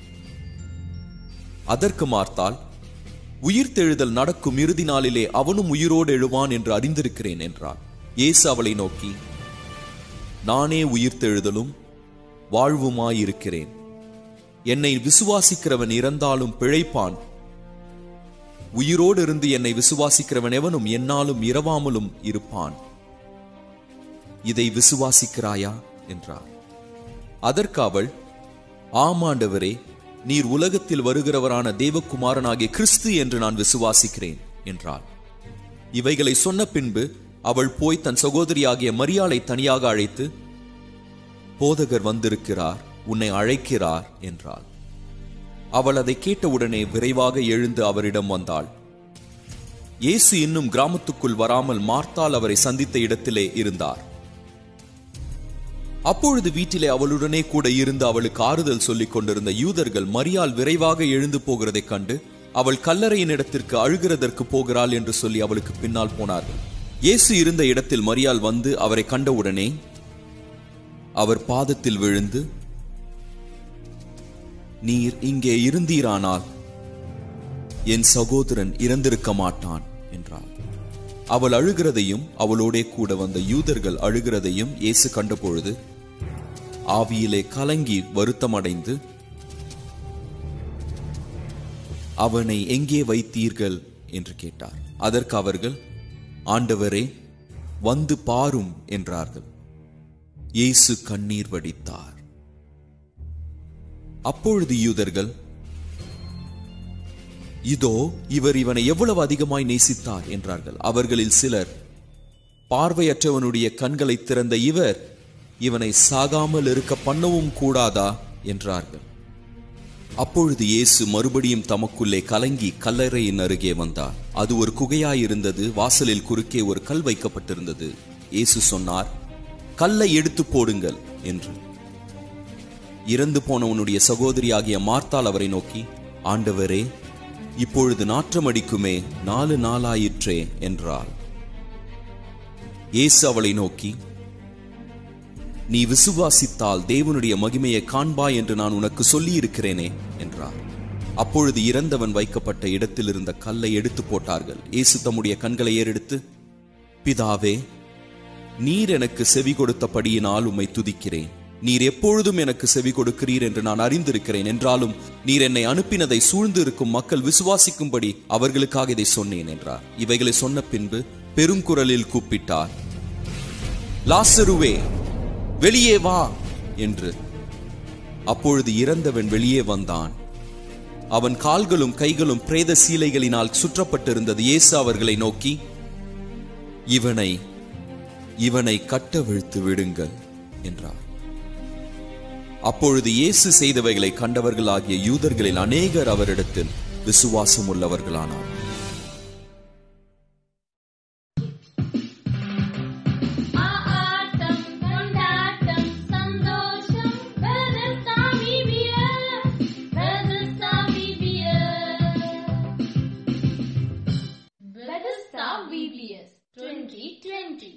அதற்கு மார்த்தால் உயிர்த்தெழுதல் நடக்கும் இறுதி நாளிலே அவனும் உயிரோடு எழுவான் என்று அறிந்திருக்கிறேன் என்றார் இயேசு அவளை நோக்கி நானே உயிர்த்தெழுதலும் வாழ்வுமாயிருக்கிறேன் என்னை விசுவாசிக்கிறவன் இறந்தாலும் பிழைப்பான் உயிரோடு இருந்து என்னை விசுவாசிக்கிறவன் எவனும் என்னாலும் இரவாமலும் இருப்பான் இதை விசுவாசிக்கிறாயா என்றார் அதற்கு அவள் ஆமாண்டவரே நீர் உலகத்தில் வருகிறவரான தேவகுமாரனாகிய கிறிஸ்து என்று நான் விசுவாசிக்கிறேன் என்றாள் இவைகளை சொன்ன பின்பு அவள் போய் தன் சகோதரியாகிய மரியாளை தனியாக அழைத்து போதகர் வந்திருக்கிறார் உன்னை அழைக்கிறார் என்றாள் அவள் அதை கேட்டவுடனே விரைவாக எழுந்து அவரிடம் வந்தாள் இயேசு இன்னும் கிராமத்துக்குள் வராமல் மார்த்தால் அவரை சந்தித்த இடத்திலே இருந்தார் அப்பொழுது வீட்டிலே அவளுடனே கூட இருந்து அவளுக்கு ஆறுதல் சொல்லிக் கொண்டிருந்த யூதர்கள் மரியாள் விரைவாக எழுந்து போகிறதைக் கண்டு அவள் கல்லறையின் இடத்திற்கு அழுகிறதற்கு போகிறாள் என்று சொல்லி அவளுக்கு பின்னால் போனார்கள் இயேசு இருந்த இடத்தில் மரியாள் வந்து அவரை கண்டவுடனே அவர் பாதத்தில் விழுந்து நீர் இங்கே இருந்தீரானால் என் சகோதரன் இறந்திருக்க மாட்டான் என்றார் அவள் அழுகிறதையும் அவளோடே கூட வந்த யூதர்கள் அழுகிறதையும் இயேசு கண்டபொழுது ஆவியிலே கலங்கி வருத்தமடைந்து அவனை எங்கே வைத்தீர்கள் என்று கேட்டார் அதற்கு அவர்கள் ஆண்டவரே வந்து பாரும் என்றார்கள் இயேசு கண்ணீர் வடித்தார் அப்பொழுது யூதர்கள் இதோ இவர் இவனை எவ்வளவு அதிகமாய் நேசித்தார் என்றார்கள் அவர்களில் சிலர் பார்வையற்றவனுடைய கண்களை திறந்த இவர் இவனை சாகாமல் இருக்க பண்ணவும் கூடாதா என்றார்கள் அப்பொழுது இயேசு மறுபடியும் தமக்குள்ளே கலங்கி கல்லறையின் அருகே வந்தார் அது ஒரு குகையாயிருந்தது வாசலில் குறுக்கே ஒரு கல் வைக்கப்பட்டிருந்தது இயேசு சொன்னார் கல்லை எடுத்து போடுங்கள் என்று இறந்து போனவனுடைய சகோதரியாகிய மார்த்தாள் அவரை நோக்கி ஆண்டவரே இப்பொழுது நாற்றமடிக்குமே நாலு நாளாயிற்றே என்றாள் இயேசு அவளை நோக்கி நீ விசுவாசித்தால் தேவனுடைய மகிமையை காண்பாய் என்று நான் உனக்கு சொல்லி இருக்கிறேனே என்றார் அப்பொழுது இறந்தவன் வைக்கப்பட்ட இடத்தில் இருந்த கல்லை எடுத்து போட்டார்கள் இயேசு தம்முடைய கண்களை ஏறெடுத்து பிதாவே நீர் எனக்கு செவி கொடுத்தபடியினால் உம்மை துதிக்கிறேன் நீர் எப்பொழுதும் எனக்கு செவி கொடுக்கிறீர் என்று நான் அறிந்திருக்கிறேன் என்றாலும் நீர் என்னை அனுப்பினதை சூழ்ந்து இருக்கும் மக்கள் விசுவாசிக்கும்படி அவர்களுக்காக இதை சொன்னேன் என்றார் இவைகளை சொன்ன பின்பு பெருங்குரலில் கூப்பிட்டார் லாசருவே வெளியே வா என்று அப்பொழுது இறந்தவன் வெளியே வந்தான் அவன் கால்களும் கைகளும் பிரேத சீலைகளினால் சுற்றப்பட்டிருந்தது இயேசு அவர்களை நோக்கி இவனை இவனை கட்டவிழ்த்து விடுங்கள் என்றார் அப்பொழுது இயேசு செய்தவைகளை கண்டவர்களாகிய யூதர்களில் அநேகர் அவரிடத்தில் விசுவாசம் உள்ளவர்களானார் ஆட்டம் கொண்டாட்டம் சந்தோஷம் வெதர்சாமி பியர் வெதர்சாமி பியர் வெதர்சா VBS 2020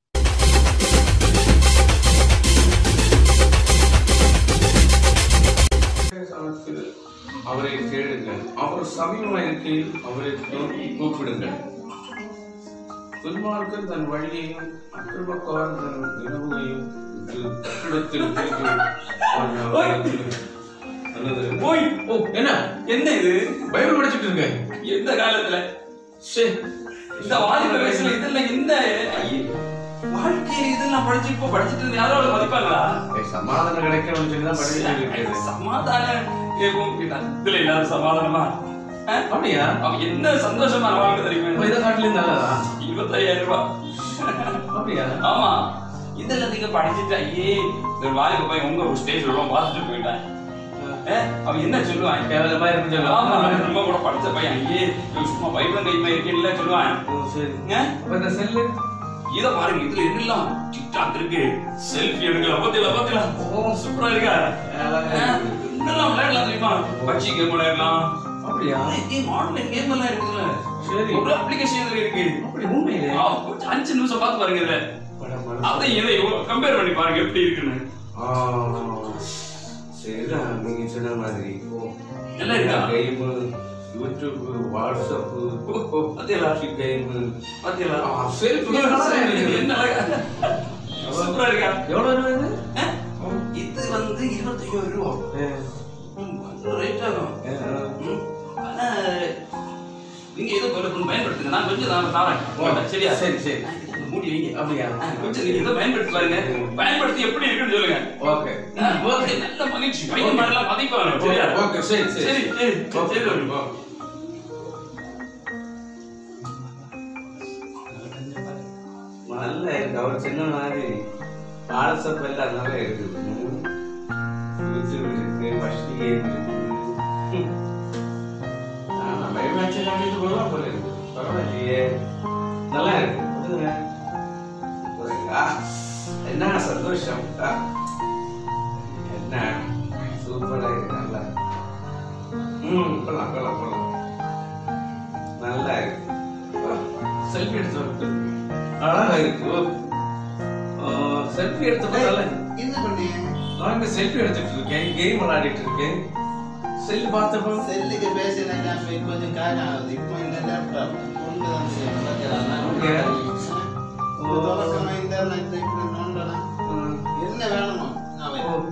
சமத்தில் அவரை தேடுங்கள் அவர் சமீபமாக இருக்கையில் அவரை நோக்கி கூப்பிடுங்கள் துன்மார்க்கன் தன் வழியையும் அக்கிரமக்காரன் தன் நிலவுகளையும் விட்டு கட்டிடத்தில் திரும்பி அவன் அவர்களுக்கு நல்லது. ஓய் ஓ என்ன என்ன இது பைபிள் படிச்சிட்டு இருக்கேன் எந்த காலத்துல ஷே இந்த வாலிப வயசுல இதெல்லாம் இந்த ஐயே, வாழ்க்கையில இதெல்லாம் படிச்சு இப்போ படிச்சுட்டு இருந்து யாராவது மதிப்பாங்களா ஏய், சமாதானம் கிடைக்கணும்னு சொல்லி தான் படிச்சுட்டு இருக்கேன் சமாதானம் கேட்கும் இதுல எல்லாரும் சமாதானமா ஆ? அப்படியா அவன் என்ன சந்தோஷமான வாழ்க்கை அப்ப தெரியுமா இதை காட்டிலும் நல்லதா இருபத்தையாயிரம் ரூபாய் அப்படியா ஆமா இதெல்லாம் நீங்க படிச்சுட்டு ஐயே இந்த வாலிப பையன் உங்க ஒரு ஸ்டேஜ் விடுவோம் பார்த்துட்டு போயிட்டான் ஆ? அவன் என்ன சொல்லுவான் கேவலமா இருக்குன்னு சொல்லுவான். ஆமா அவன் ரொம்ப கூட படிச்ச பையன் ஐயே இவன் சும்மா பைபிள் கைமா இருக்கேன்ல சொல்லுவான் ஓ, சரி ஆ? அப்ப இந்த செல்லு இத பாருங்க இதுல என்னெல்லாம் டிக்டாக் இருக்கு செல்ஃபி எடுக்கலாம் பத்தில பத்தில ஓ சூப்பரா இருக்கா அழகா ஆ, என்னெல்லாம் விளையாடலாம் தெரியுமா பச்சி கேம் விளையாடலாம் அப்படியா கேம் ஆன்லைன் கேம் எல்லாம் இருக்குல்ல சரி. ஒரு அப்ளிகேஷன் இதுல இருக்கு அப்படி உண்மையிலே ஆ, கொஞ்சம் அஞ்சு நிமிஷம் பார்த்து பாருங்க இதுல படம் படம். அதை இதை கம்பேர் பண்ணி பாருங்க எப்படி இருக்குன்னு ஆ, சரிதான் நீங்க சொன்ன மாதிரி ஓ எல்லாம் இருக்கா? கேமு யூடியூப் வாட்ஸ்அப் பாத்தீங்களா? கேமு பாத்தீங்களா செல்ஃபி என்ன அழகா சூப்பரா இருக்கா எவ்வளவு ரூபாய் ஆ? இது வந்து இருபத்தையாயிரம் ரூபா ரேட் ஆகும் ம். ஆனா, நீங்க ஏதோ கொஞ்சம் பயன்படுத்துங்க நான் கொஞ்சம் நான் தாரேன் சரியா சரி, சரி. இதை மூடி வைங்க அப்படியா? ஆ, கொஞ்சம் நீங்க இதை பயன்படுத்தி பாருங்க பயன்படுத்தி எப்படி இருக்குன்னு சொல்லுங்க ஓகே ஆ, ஓகே நல்ல மகிழ்ச்சி பையன் மாதிரிலாம் மதிப்பாங்க சரியா ஓகே சரி சரி சரி சரி ஓகே சரி தம்பி. ஓகே. நல்லா இருக்கு அவர் சின்ன மாதிரி வாட்ஸ்அப் எல்லாம் நல்லா இருக்குது ம். யூடியூப் இருக்கு ஃபர்ஸ்ட் கேம் இருக்கு ம். ஆமா பயோமேட்ச் காட்டிட்டு போகலாம் போல இருக்கு பரவாயில்லையே நல்லா இருக்கு விடுங்க. புரியுதா? என்ன சந்தோஷம் ஆ. என்ன சூப்பரா இருக்கு நல்லா ம் போலாம் போலாம் போலாம் நல்லா இருக்கு செல்ஃபி எடுத்து வரட்டு அழகா இருக்கு செல்ஃபி எடுத்து போட்டால என்ன பண்ணீங்க நான் இங்க செல்ஃபி எடுத்துட்டு இருக்கேன் கேம் விளையாடிட்டு இருக்கேன் செல் பார்த்தப்போ செல்லுக்கு பேசினா கொஞ்சம் காரணம் ஆகுது இப்போ இந்த லேப்டாப் கொண்டு தான் செய்யணும் அப்படியா? இன்டர்நெட் இப்படி நோண்டலாம் என்ன வேணுமோ நான் வைக்கிறேன்.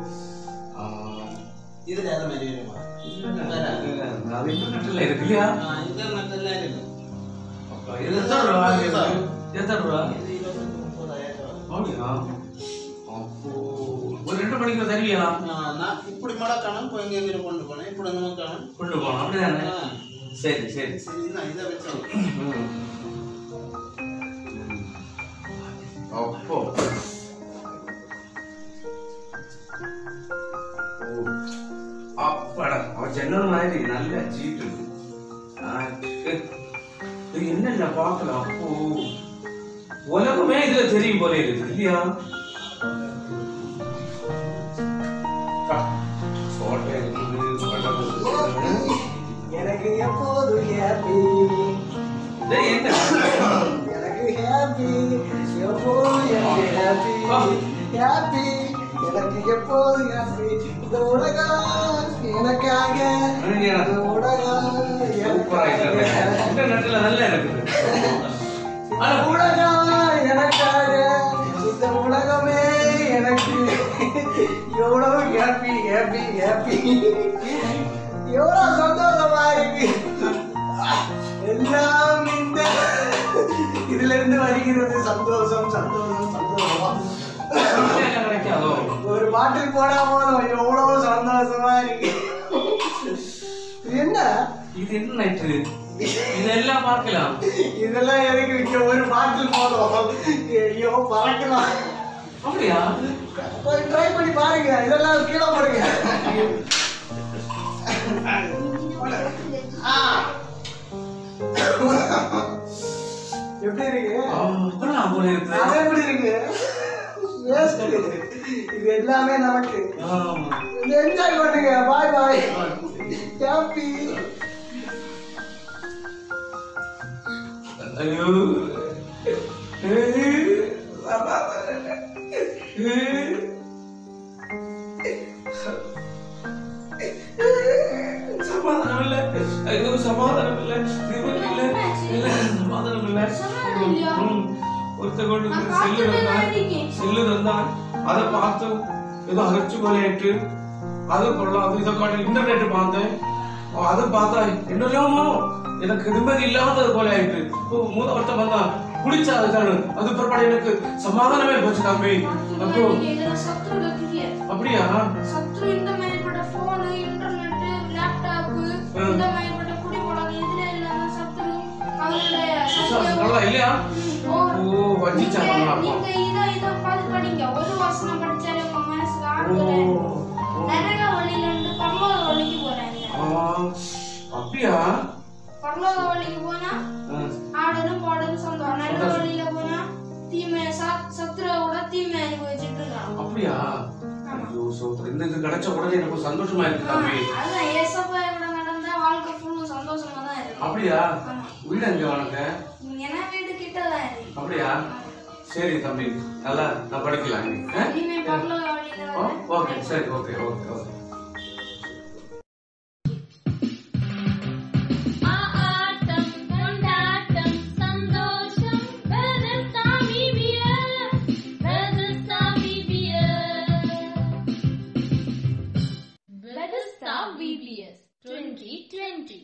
இதுல எதை மாதிரி வேணுமா அது இன்டர்நெட்ல இருக்கு இல்லையா இன்டர்நெட்ல இருக்கு எத்தனை ரூபா இருக்கு? எத்தனை ரூபா இது இருபத்தி முப்பதாயிரம் ரூபா. அப்படியா அப்போ ஒரு ரெண்டு மணிக்கு தருவியா நான் நான் இப்படி மடக்கணும் இப்போ எங்க வீடு கொண்டு போனேன் இப்படி நோக்கணும் கொண்டு போனோம் அப்படிதானே ஆ. சரி சரி சரி நான் இதை வச்சோம் ம். அப்போ ஓ. அப்பாடா அவன் ஜன்னல் மாதிரி நல்ல சீட்டு இருக்கு ஆ, இது என்னென்ன பார்க்கலாம் அப்போ உலகமே இதுல தெரியும் போல இருக்கு இல்லையா கோட்டை இருக்குது படம் இருக்குது. எனக்கு எப்போது ஹாப்பி டேய், என்ன எனக்கு ஹாப்பி எப்போது எனக்கு ஹாப்பி ஹாப்பி எனக்கு எப்போது ஹாப்பி இந்த உலகம் எனக்காக இந்த உலகம் சூப்பரா இருக்குது. இன்டர்நெட்ல நல்லா இருக்குது இந்த உலகம் எனக்காக எனக்கு எவ்வளவு ஹாப்பி ஹாப்பி ஹாப்பி எவ்வளவு சந்தோஷமா இருக்கு எல்லாம் இந்த இதுல இருந்து வருகிறது சந்தோஷம் சந்தோஷம் சந்தோஷம் என்ன கிடைக்காதோ ஒரு பாட்டில் போனா போதும் எவ்வளவு சந்தோஷமா இருக்கு இது என்ன இது என்ன நைட்டு இதெல்லாம் பார்க்கலாம் இதெல்லாம் எதுக்கு இங்க ஒரு பாட்டில் போதும் ஐயோ பறக்கலாம் அப்படியா போய் ட்ரை பண்ணி பாருங்க இதெல்லாம் கீழே போடுங்க ஆ. எப்படி இருக்கு அப்படிலாம் போல இருக்கு அது எப்படி இருக்கு Waste. இது எல்லாமே நமக்கு இது என்ஜாய் பண்ணுங்க பாய் பாய் ஹாப்பி ஐயோ சமாதானம் இல்ல ஐயோ சமாதானம் இல்ல நிம்மதி இல்ல இல்ல சமாதானம் இல்ல ம். ஒருத்த கொண்டு செல்லு வந்தான் செல்லு வந்தான் அதை பார்த்து ஏதோ அரைச்சு கொலையிட்டு அது கொள்ளாது இதை காட்டி இன்டர்நெட் பார்த்தேன் அதை பார்த்தா என்னெல்லாமோ எனக்கு நிம்மதி இல்லாதது போல ஆயிட்டு இப்போ மூத ஒருத்தன் வந்தான் குடிச்சா அதுதானு அது பிற்பாடு எனக்கு சமாதானமே போச்சு தம்பி அப்போ அப்படியா சத்ரு இந்த மாதிரிப்பட்ட போனு இன்டர்நெட் லேப்டாப் இந்த மாதிரிப்பட்ட குடிப்பழக்கம் இதுல இல்லாம சத்ரு அவருடைய சத்தியம் நல்லா இல்லையா ஓ, ஓ வஞ்சிச்சாங்க அப்போ நீங்க இத இத பார்த்து படிங்க ஒரு வசனம் படிச்சாலே உங்க மனசுக்கு ஆறுதல் நரக வழியில இருந்து பரலோக வழிக்கு போறாங்க ஆ, அப்படியா பரலோக வழிக்கு போனா ம். ஆடலும் பாடலும் சொந்தம் நரக வழியில போனா தீமை சத்- சத்ருவோட தீமை அனுபவிச்சுட்டு இருக்கான் அப்படியா ஐயோ சோத்திரம் இந்த இது கிடைச்ச உடனே எனக்கு சந்தோஷமா இருக்கு தம்பி அதான் ஏசப்பாயோட நடந்தா வாழ்க்கை ஃபுல்லும் சந்தோஷமா தான் இருக்கு அப்படியா வீடு எங்க உனக்கு ஏன்னா வீடு கிட்ட தான் இருக்கு அப்படியா சரி தம்பி நல்லா நான் படிக்கலாம் நீ, ஆ? இனிமே பரலோக வழியில ஓ, ஓகே சரி ஓகே ஓகே ஓகே ஆட்டம் கொண்டாட்டம் சந்தோஷம் வெதசாமி பியர் வெதசாமி பியர் வெதஸ்தா விபிஎஸ் 2020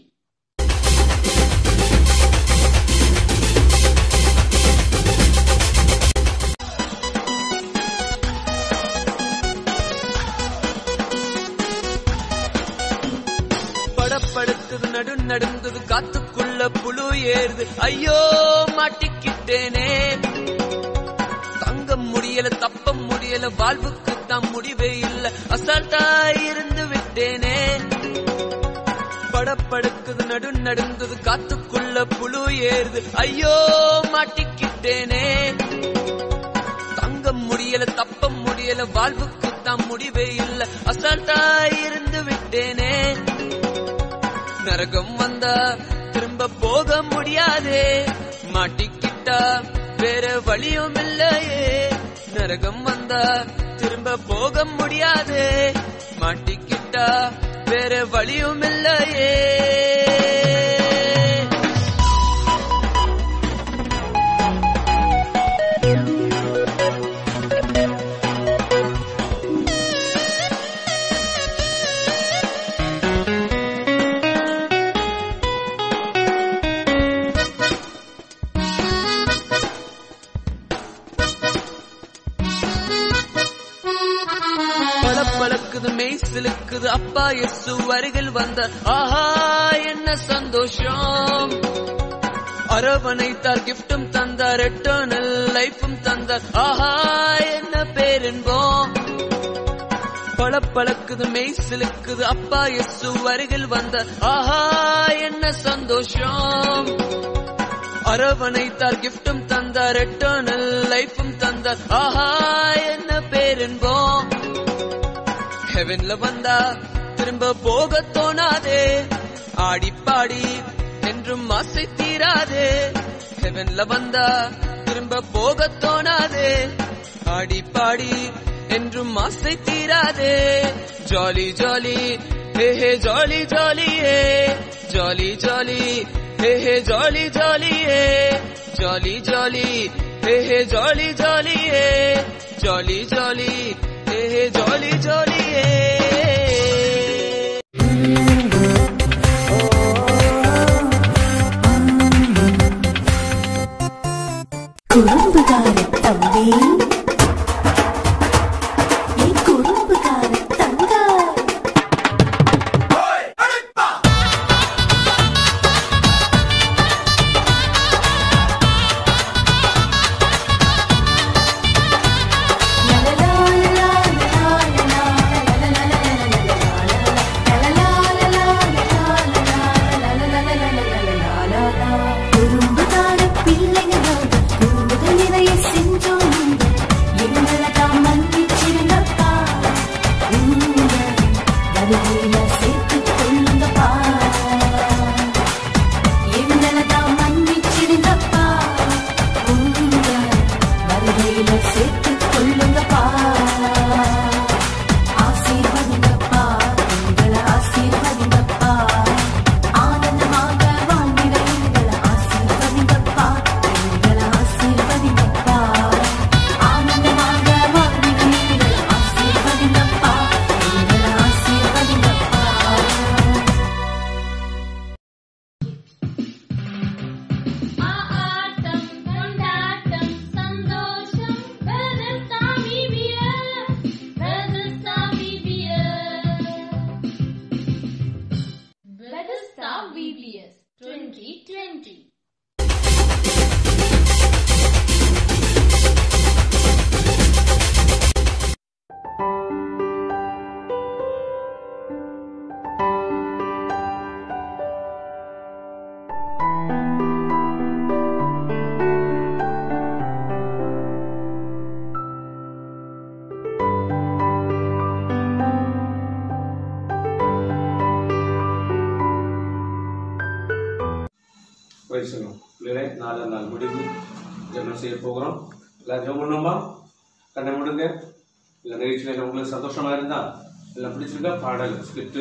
படப்படுக்குது நடு நடுங்குது காத்துக்குள்ள புழு ஏறுது ஐயோ மாட்டிக்கிட்டேனே தங்க முடியல தப்ப முடியல வாழ்வுக்கு தான் முடிவே இல்ல அசால்ட்டா இருந்து விட்டேனே படப்படுக்குது நடு நடுங்குது காத்துக்குள்ள புழு ஏறுது ஐயோ மாட்டிக்கிட்டேனே தங்க முடியல தப்ப முடியல வாழ்வுக்கு தான் முடிவே இல்ல அசால்ட்டா இருந்து விட்டேனே நரகம் வந்தா திரும்ப போக முடியாதே மாட்டிக்கிட்டா வேற வழியும் இல்லையே நரகம் வந்தா திரும்ப போக முடியாதே மாட்டிக்கிட்டா வேற வழியும் இல்லையே பல பழக்குது மெய் சிலுக்குது அப்பா எசு அருகில் வந்த ஆஹா என்ன சந்தோஷம் அரவணைத்தார் கிஃப்டும் தந்தார் எட்டர்னல் லைஃபும் தந்தார் ஆஹா என்ன பேரின்போம் பல பழக்குது மெய் சிலுக்குது அப்பா எசு அருகில் வந்த ஆஹா என்ன சந்தோஷம் அரவணைத்தார் கிஃப்டும் தந்தார் எட்டர்னல் லைஃபும் தந்தார் ஆஹா என்ன பேரின்போம் ஹெவன்ல வந்தா திரும்ப போக தோணாதே ஆடி பாடி என்றும் ஆசை தீராதே ஹெவன்ல வந்தா திரும்ப போக தோணாதே ஆடி பாடி என்றும் ஆசை தீராதே jolly jolly hey hey jolly jolly hey jolly jolly hey hey jolly jolly hey jolly jolly hey hey jolly jolly hey jolly jolly ஏ ஜாலி ஜாலி ஏ குறும்புகார தம்பி என் குறும்புகார தங்காய் குறும்புகார பிள்ளைங்களோட குறும்புகள் நிறைய செஞ்சோம் எங்களை தான் மன்னிச்சிருங்கப்பா உங்க வருகையில சேர்த்துக் கொள்ளுங்கப்பா எங்களை தான் மன்னிச்சிருங்கப்பா உங்க வருகையில சேர்த்துக் கொள்ளுங்கப்பா ஆசீர்வதிங்கப்பா எங்களை ஆசீர்வதிங்கப்பா ஆனந்தமாக வாழ்ந்திட எங்களை ஆசீர்வதிங்கப்பா எங்களை ஆசீர்வதிங்கப்பா ஆனந்தமாக வாழ்ந்திட எங்களை ஆசீர்வதிங்கப்பா எங்களை ஆசீர்வதிங்கப்பா ஆட்டம் கொண்டாட்டம் சந்தோஷம் வெதர்சாமி பியர் வெதர்சாமி பியர் வெதர்ஸ்டா VBS 2020 வயசுங்க பிள்ளைகளே நாலு நாள் முடிவு ஜெபம் செய்ய போகிறோம் எல்லாம் ஜெபம் பண்ணுமா கண்ணை விடுங்க இல்லை நிகழ்ச்சியில் உங்களுக்கு சந்தோஷமா இருந்தா எல்லாம் பிடிச்சிருக்கா பாடல் ஸ்கிரிப்ட்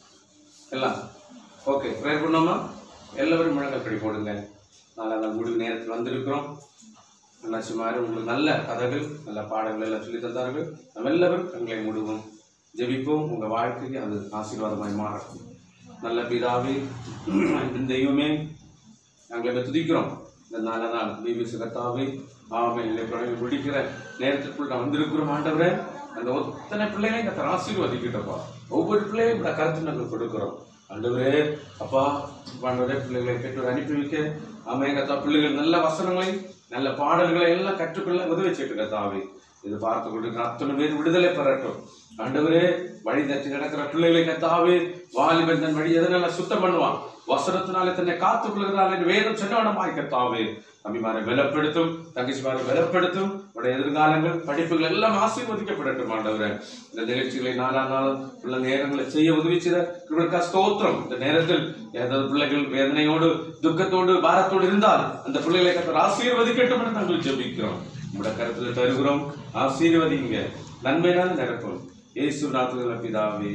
எல்லாம் ஓகே ப்ரேயர் பண்ணோமா எல்லாரும் முழங்கால் படி போடுங்க நாலாம் நாள் முடிவு நேரத்தில் வந்திருக்கிறோம் அண்ணாச்சி மாதிரி உங்களுக்கு நல்ல கதைகள் நல்ல பாடங்கள் எல்லாம் சொல்லி தந்தார்கள் நம்ம எல்லாரும் கண்களை மூடுவோம் ஜெபிப்போம் உங்கள் வாழ்க்கைக்கு அது ஆசீர்வாதமாய் மாறும் நல்ல பிதாவே அன்பின் தெய்வமே நாங்கள் இதை துதிக்கிறோம் இந்த நல்ல நாள் பிபிசி கத்தாவே ஆமை பிள்ளைகள் முடிக்கிற நேரத்துக்குள் நான் வந்திருக்கிறோம் ஆண்டவரே அந்த ஒத்தனை பிள்ளைகளையும் கத்தர் ஆசீர்வதிக்கிட்டப்பா ஒவ்வொரு பிள்ளையும் இந்த கருத்து நாங்கள் கொடுக்கிறோம் ஆண்டவரே அப்பா ஆண்டவரே பிள்ளைகளை பெற்றோர் அனுப்பி வைக்க ஆமை கத்தா பிள்ளைகள் நல்ல வசனங்களை நல்ல பாடல்களை எல்லாம் கற்றுக்கொள்ள உதவி செய்து கத்தாவே இது பார்த்து கொண்டிருக்கிற அத்தனை பேர் விடுதலை பெறட்டும் ஆண்டவரே வழி தட்டி நடக்கிற பிள்ளைகளை கத்தாவே வாலிபன் தன் வழி எதனால சுத்தம் பண்ணுவான் வசனத்தினாலே தன்னை காத்துக் கொள்கிறாள் என்று வேதம் சொன்னவனமாய் கத்தாவே அபிமானை பலப்படுத்தும் தங்கச்சிமாரை பலப்படுத்தும் உடைய எதிர்காலங்கள் படிப்புகள் எல்லாம் ஆசீர்வதிக்கப்படட்டும் ஆண்டவரே இந்த நிகழ்ச்சிகளை நாலாம் நாள் உள்ள நேரங்களை செய்ய உதவி செய்த இவருக்கா ஸ்தோத்திரம் இந்த நேரத்தில் ஏதாவது பிள்ளைகள் வேதனையோடு துக்கத்தோடு பாரத்தோடு இருந்தால் அந்த பிள்ளைகளை கத்தர் ஆசீர்வதிக்கட்டும் என்று நாங்கள் ஜெபிக்கிறோம் உங்களோட கருத்துல தருகிறோம் ஆசீர்வதிங்க நன்மையான நிரப்பும் இயேசு நாத்துல பிதாவே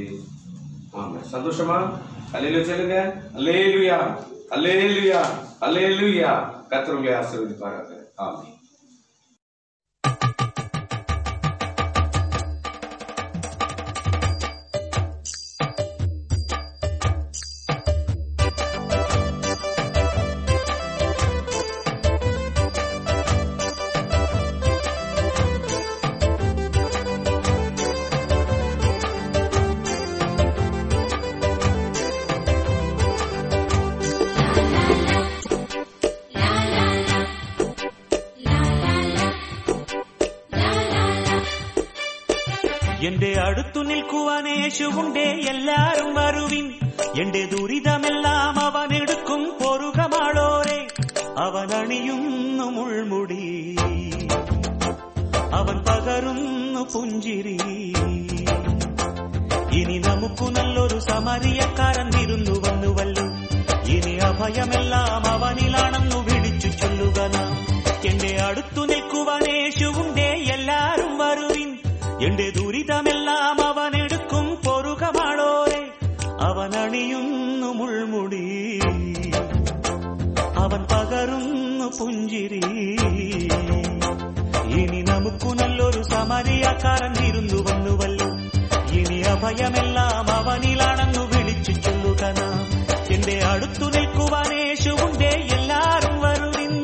ஆமா சந்தோஷமா அல்லேலூயா சொல்லுங்க அல்லேலுயா அல்லேலுயா அல்லேலுயா கர்த்தர் உங்களை ஆசீர்வதிப்பாராக ஆமென் എന്റെ അടുത്തു നിൽക്കുവാൻ യേശുവുണ്ടേ എല്ലാരും വരുവിൻ എന്റെ ദുരിതമെല്ലാം അവൻ എടുക്കും പൊറുകമാളോരെ അവൻ അണിയുന്നു മുൾമുടി അവൻ പകരുന്നു പുഞ്ചിരി ഇനി നമുക്കു നല്ലൊരു സമരിയക്കാരൻ വിരുന്നു വന്നുവല്ലോ ഇനി അഭയമെല്ലാം അവനിലാണെന്നു വിളിച്ചു ചൊല്ലുക നാം എന്റെ അടുത്തു നിൽക്കുവാൻ യേശുവുണ്ടേ എല്ലാരും വരുവിൻ എന്റെ ദുരിതമെല്ലാം അവൻ എടുക്കും പൊറുകമാളോരെ അവൻ അണിയുന്നു മുൾമുടി അവൻ പകരുന്നു പുഞ്ചിരി ഇനി നമുക്കു നല്ലൊരു സമയ സമരിയാക്കാരൻ ഇരുന്നു വന്നുവല്ലോ ഇനി അഭയമെല്ലാം അവനിലാണെന്നു വിളിച്ചു ചൊല്ലുക നാം എന്റെ അടുത്തു നിൽക്കുവാൻ യേശുവുണ്ടേ എല്ലാരും വരുവിൻ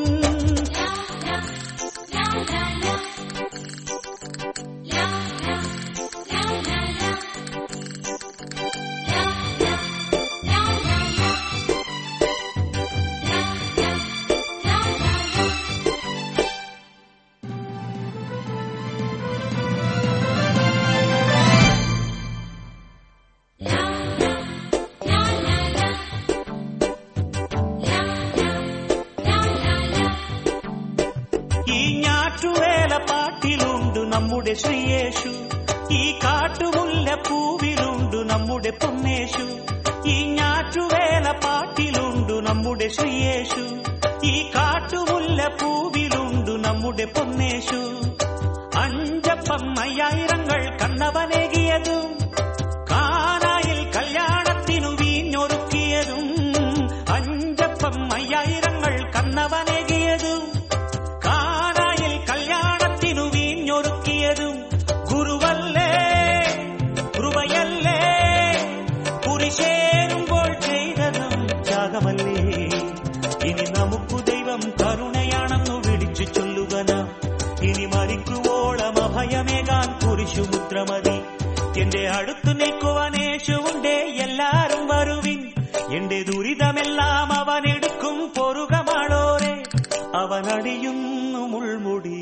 ഈ ഞാറ്റുവേല പാട്ടിലുണ്ട് നമ്മുടെ ശ്രീയേശു ഈ കാട്ടുമുല്ല പൂവിലുണ്ട് നമ്മുടെ പൊന്നേശു ഈ ഞാറ്റുവേല പാട്ടിലുണ്ട് നമ്മുടെ ശ്രീയേശു ഈ കാട്ടുമുല്ല പൂവിലുണ്ട് നമ്മുടെ പൊന്നേശു അഞ്ചപ്പം അയ്യായിരങ്ങൾ കണ്ണവനേകിയതും കാനായിൽ കല്യാണത്തിനു വീഞ്ഞൊരുക്കിയതും അഞ്ചപ്പം അയ്യായിരങ്ങൾ കണ്ണവനേകിയതും കാനായിൽ കല്യാണത്തിനു വീഞ്ഞൊരുക്കിയതും ഗുരുവല്ലേ കൃപയല്ലേ കുരിശേരുമ്പോൾ ചെയ്തതും ത്യാഗമല്ലേ ഇനി നമുക്കു ദൈവം കരുണയാണെന്നു വിളിച്ചു ചൊല്ലുക നാം ഇനി മരിക്കുവോളം അഭയമേകാൻ കുരിശുമുദ്രമതി എന്റെ അടുത്തു നിൽക്കുവാൻ യേശുവുണ്ടേ എല്ലാരും വരുവിൻ എന്റെ ദുരിതമെല്ലാം അവൻ എടുക്കും പൊറുകമാളോരെ അവൻ അടിയുന്നു മുൾമുടി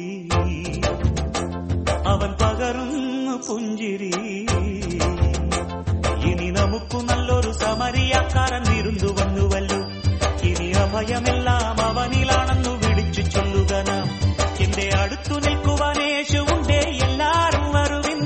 അവൻ പകരുന്നു പുഞ്ചിരി ഇനി നമുക്കു നല്ലൊരു സമരിയാക്കാരൻ വിരുന്നു വന്നുവല്ലോ ഇനി അഭയമെല്ലാം അവനിലാണെന്നു വിളിച്ചു ചൊല്ലുക നാം എന്റെ അടുത്തു നിൽക്കുവാൻ യേശുവുണ്ടേ എല്ലാരും വരുവിൻ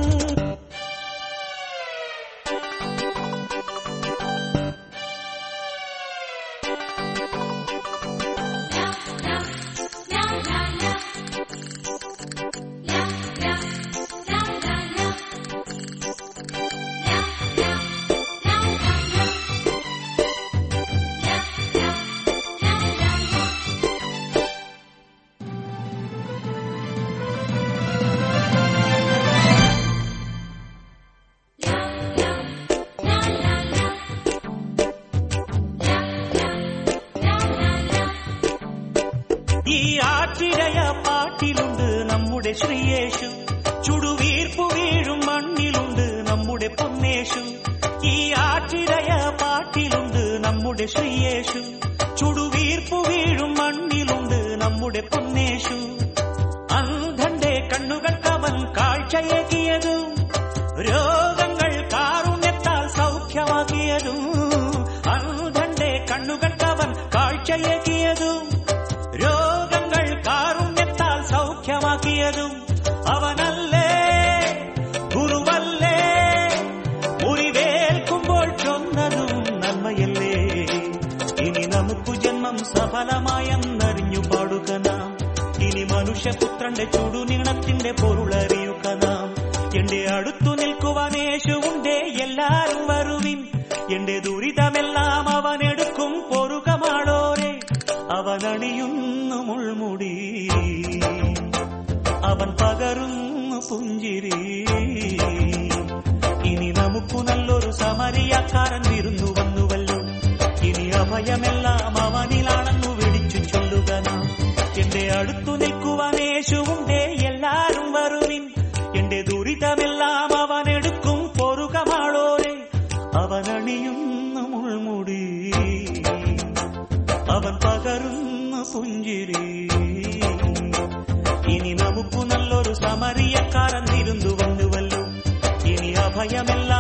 ഈ ആറ്റിരയ പാട്ടിലുണ്ട് നമ്മുടെ ശ്രീയേശു ചുടുവീർപ്പു വീഴും മണ്ണിലുണ്ട് നമ്മുടെ പൊന്നേശു ഈ ആറ്റിരയ പാട്ടിലുണ്ട് നമ്മുടെ ശ്രീയേശു ചുടുവീർപ്പു വീഴും മണ്ണിലുണ്ട് നമ്മുടെ പൊന്നേശു അന്ധന്റെ കണ്ണുകൾക്കവൻ കാഴ്ചയേകിയതും രോഗങ്ങൾ കാരുണ്യത്താൽ സൗഖ്യമാക്കിയതും അന്ധന്റെ കണ്ണുകൾക്കവൻ കാഴ്ചയേകിയതും രോഗങ്ങൾ കാരുണ്യത്താൽ സൗഖ്യമാക്കിയതും അവനല്ലേ ഗുരുവല്ലേ മുറിവേൽക്കുമ്പോൾ ചൊന്നതും നന്മയല്ലേ ഇനി നമുക്ക് ജന്മം സഫലമായെന്നറിഞ്ഞു പാടുക നാം ഇനി മനുഷ്യപുത്രന്റെ ചുടുനീണത്തിന്റെ പൊരുളറിയുക നാം എന്റെ അടുത്തു നിൽക്കുവാൻ യേശുവുണ്ടേ എല്ലാരും വരുവിൻ എന്റെ ദുരിതമെല്ലാം അവൻ എടുക്കും പൊറുകമാളോരെ അവൻ അണിയുന്നു മുൾമുടി അവൻ പകരുന്നു പുഞ്ചിരി ഇനി നമുക്കു നല്ലൊരു സമരിയാക്കാരൻ വിരുന്നു വന്നുവല്ലോ ഇനി അഭയമെല്ലാം അവനിലാണെന്നു വിളിച്ചു ചൊല്ലുക നാം എന്റെ അടുത്തു നിൽക്കുവാൻ യേശുവുണ്ടേ എല്ലാരും വരുവിൻ എന്റെ ദുരിതമെല്ലാം അവൻ എടുക്കും പൊറുകമാളോരെ അവൻ അണിയുന്നു മുൾമുടി അവൻ പകരുന്നു പുഞ്ചിരി ഇനി നമുക്കു നല്ലൊരു സമരിയക്കാരൻ തിരുന്നു വന്നുവല്ലോ ഇനി അഭയമെല്ലാം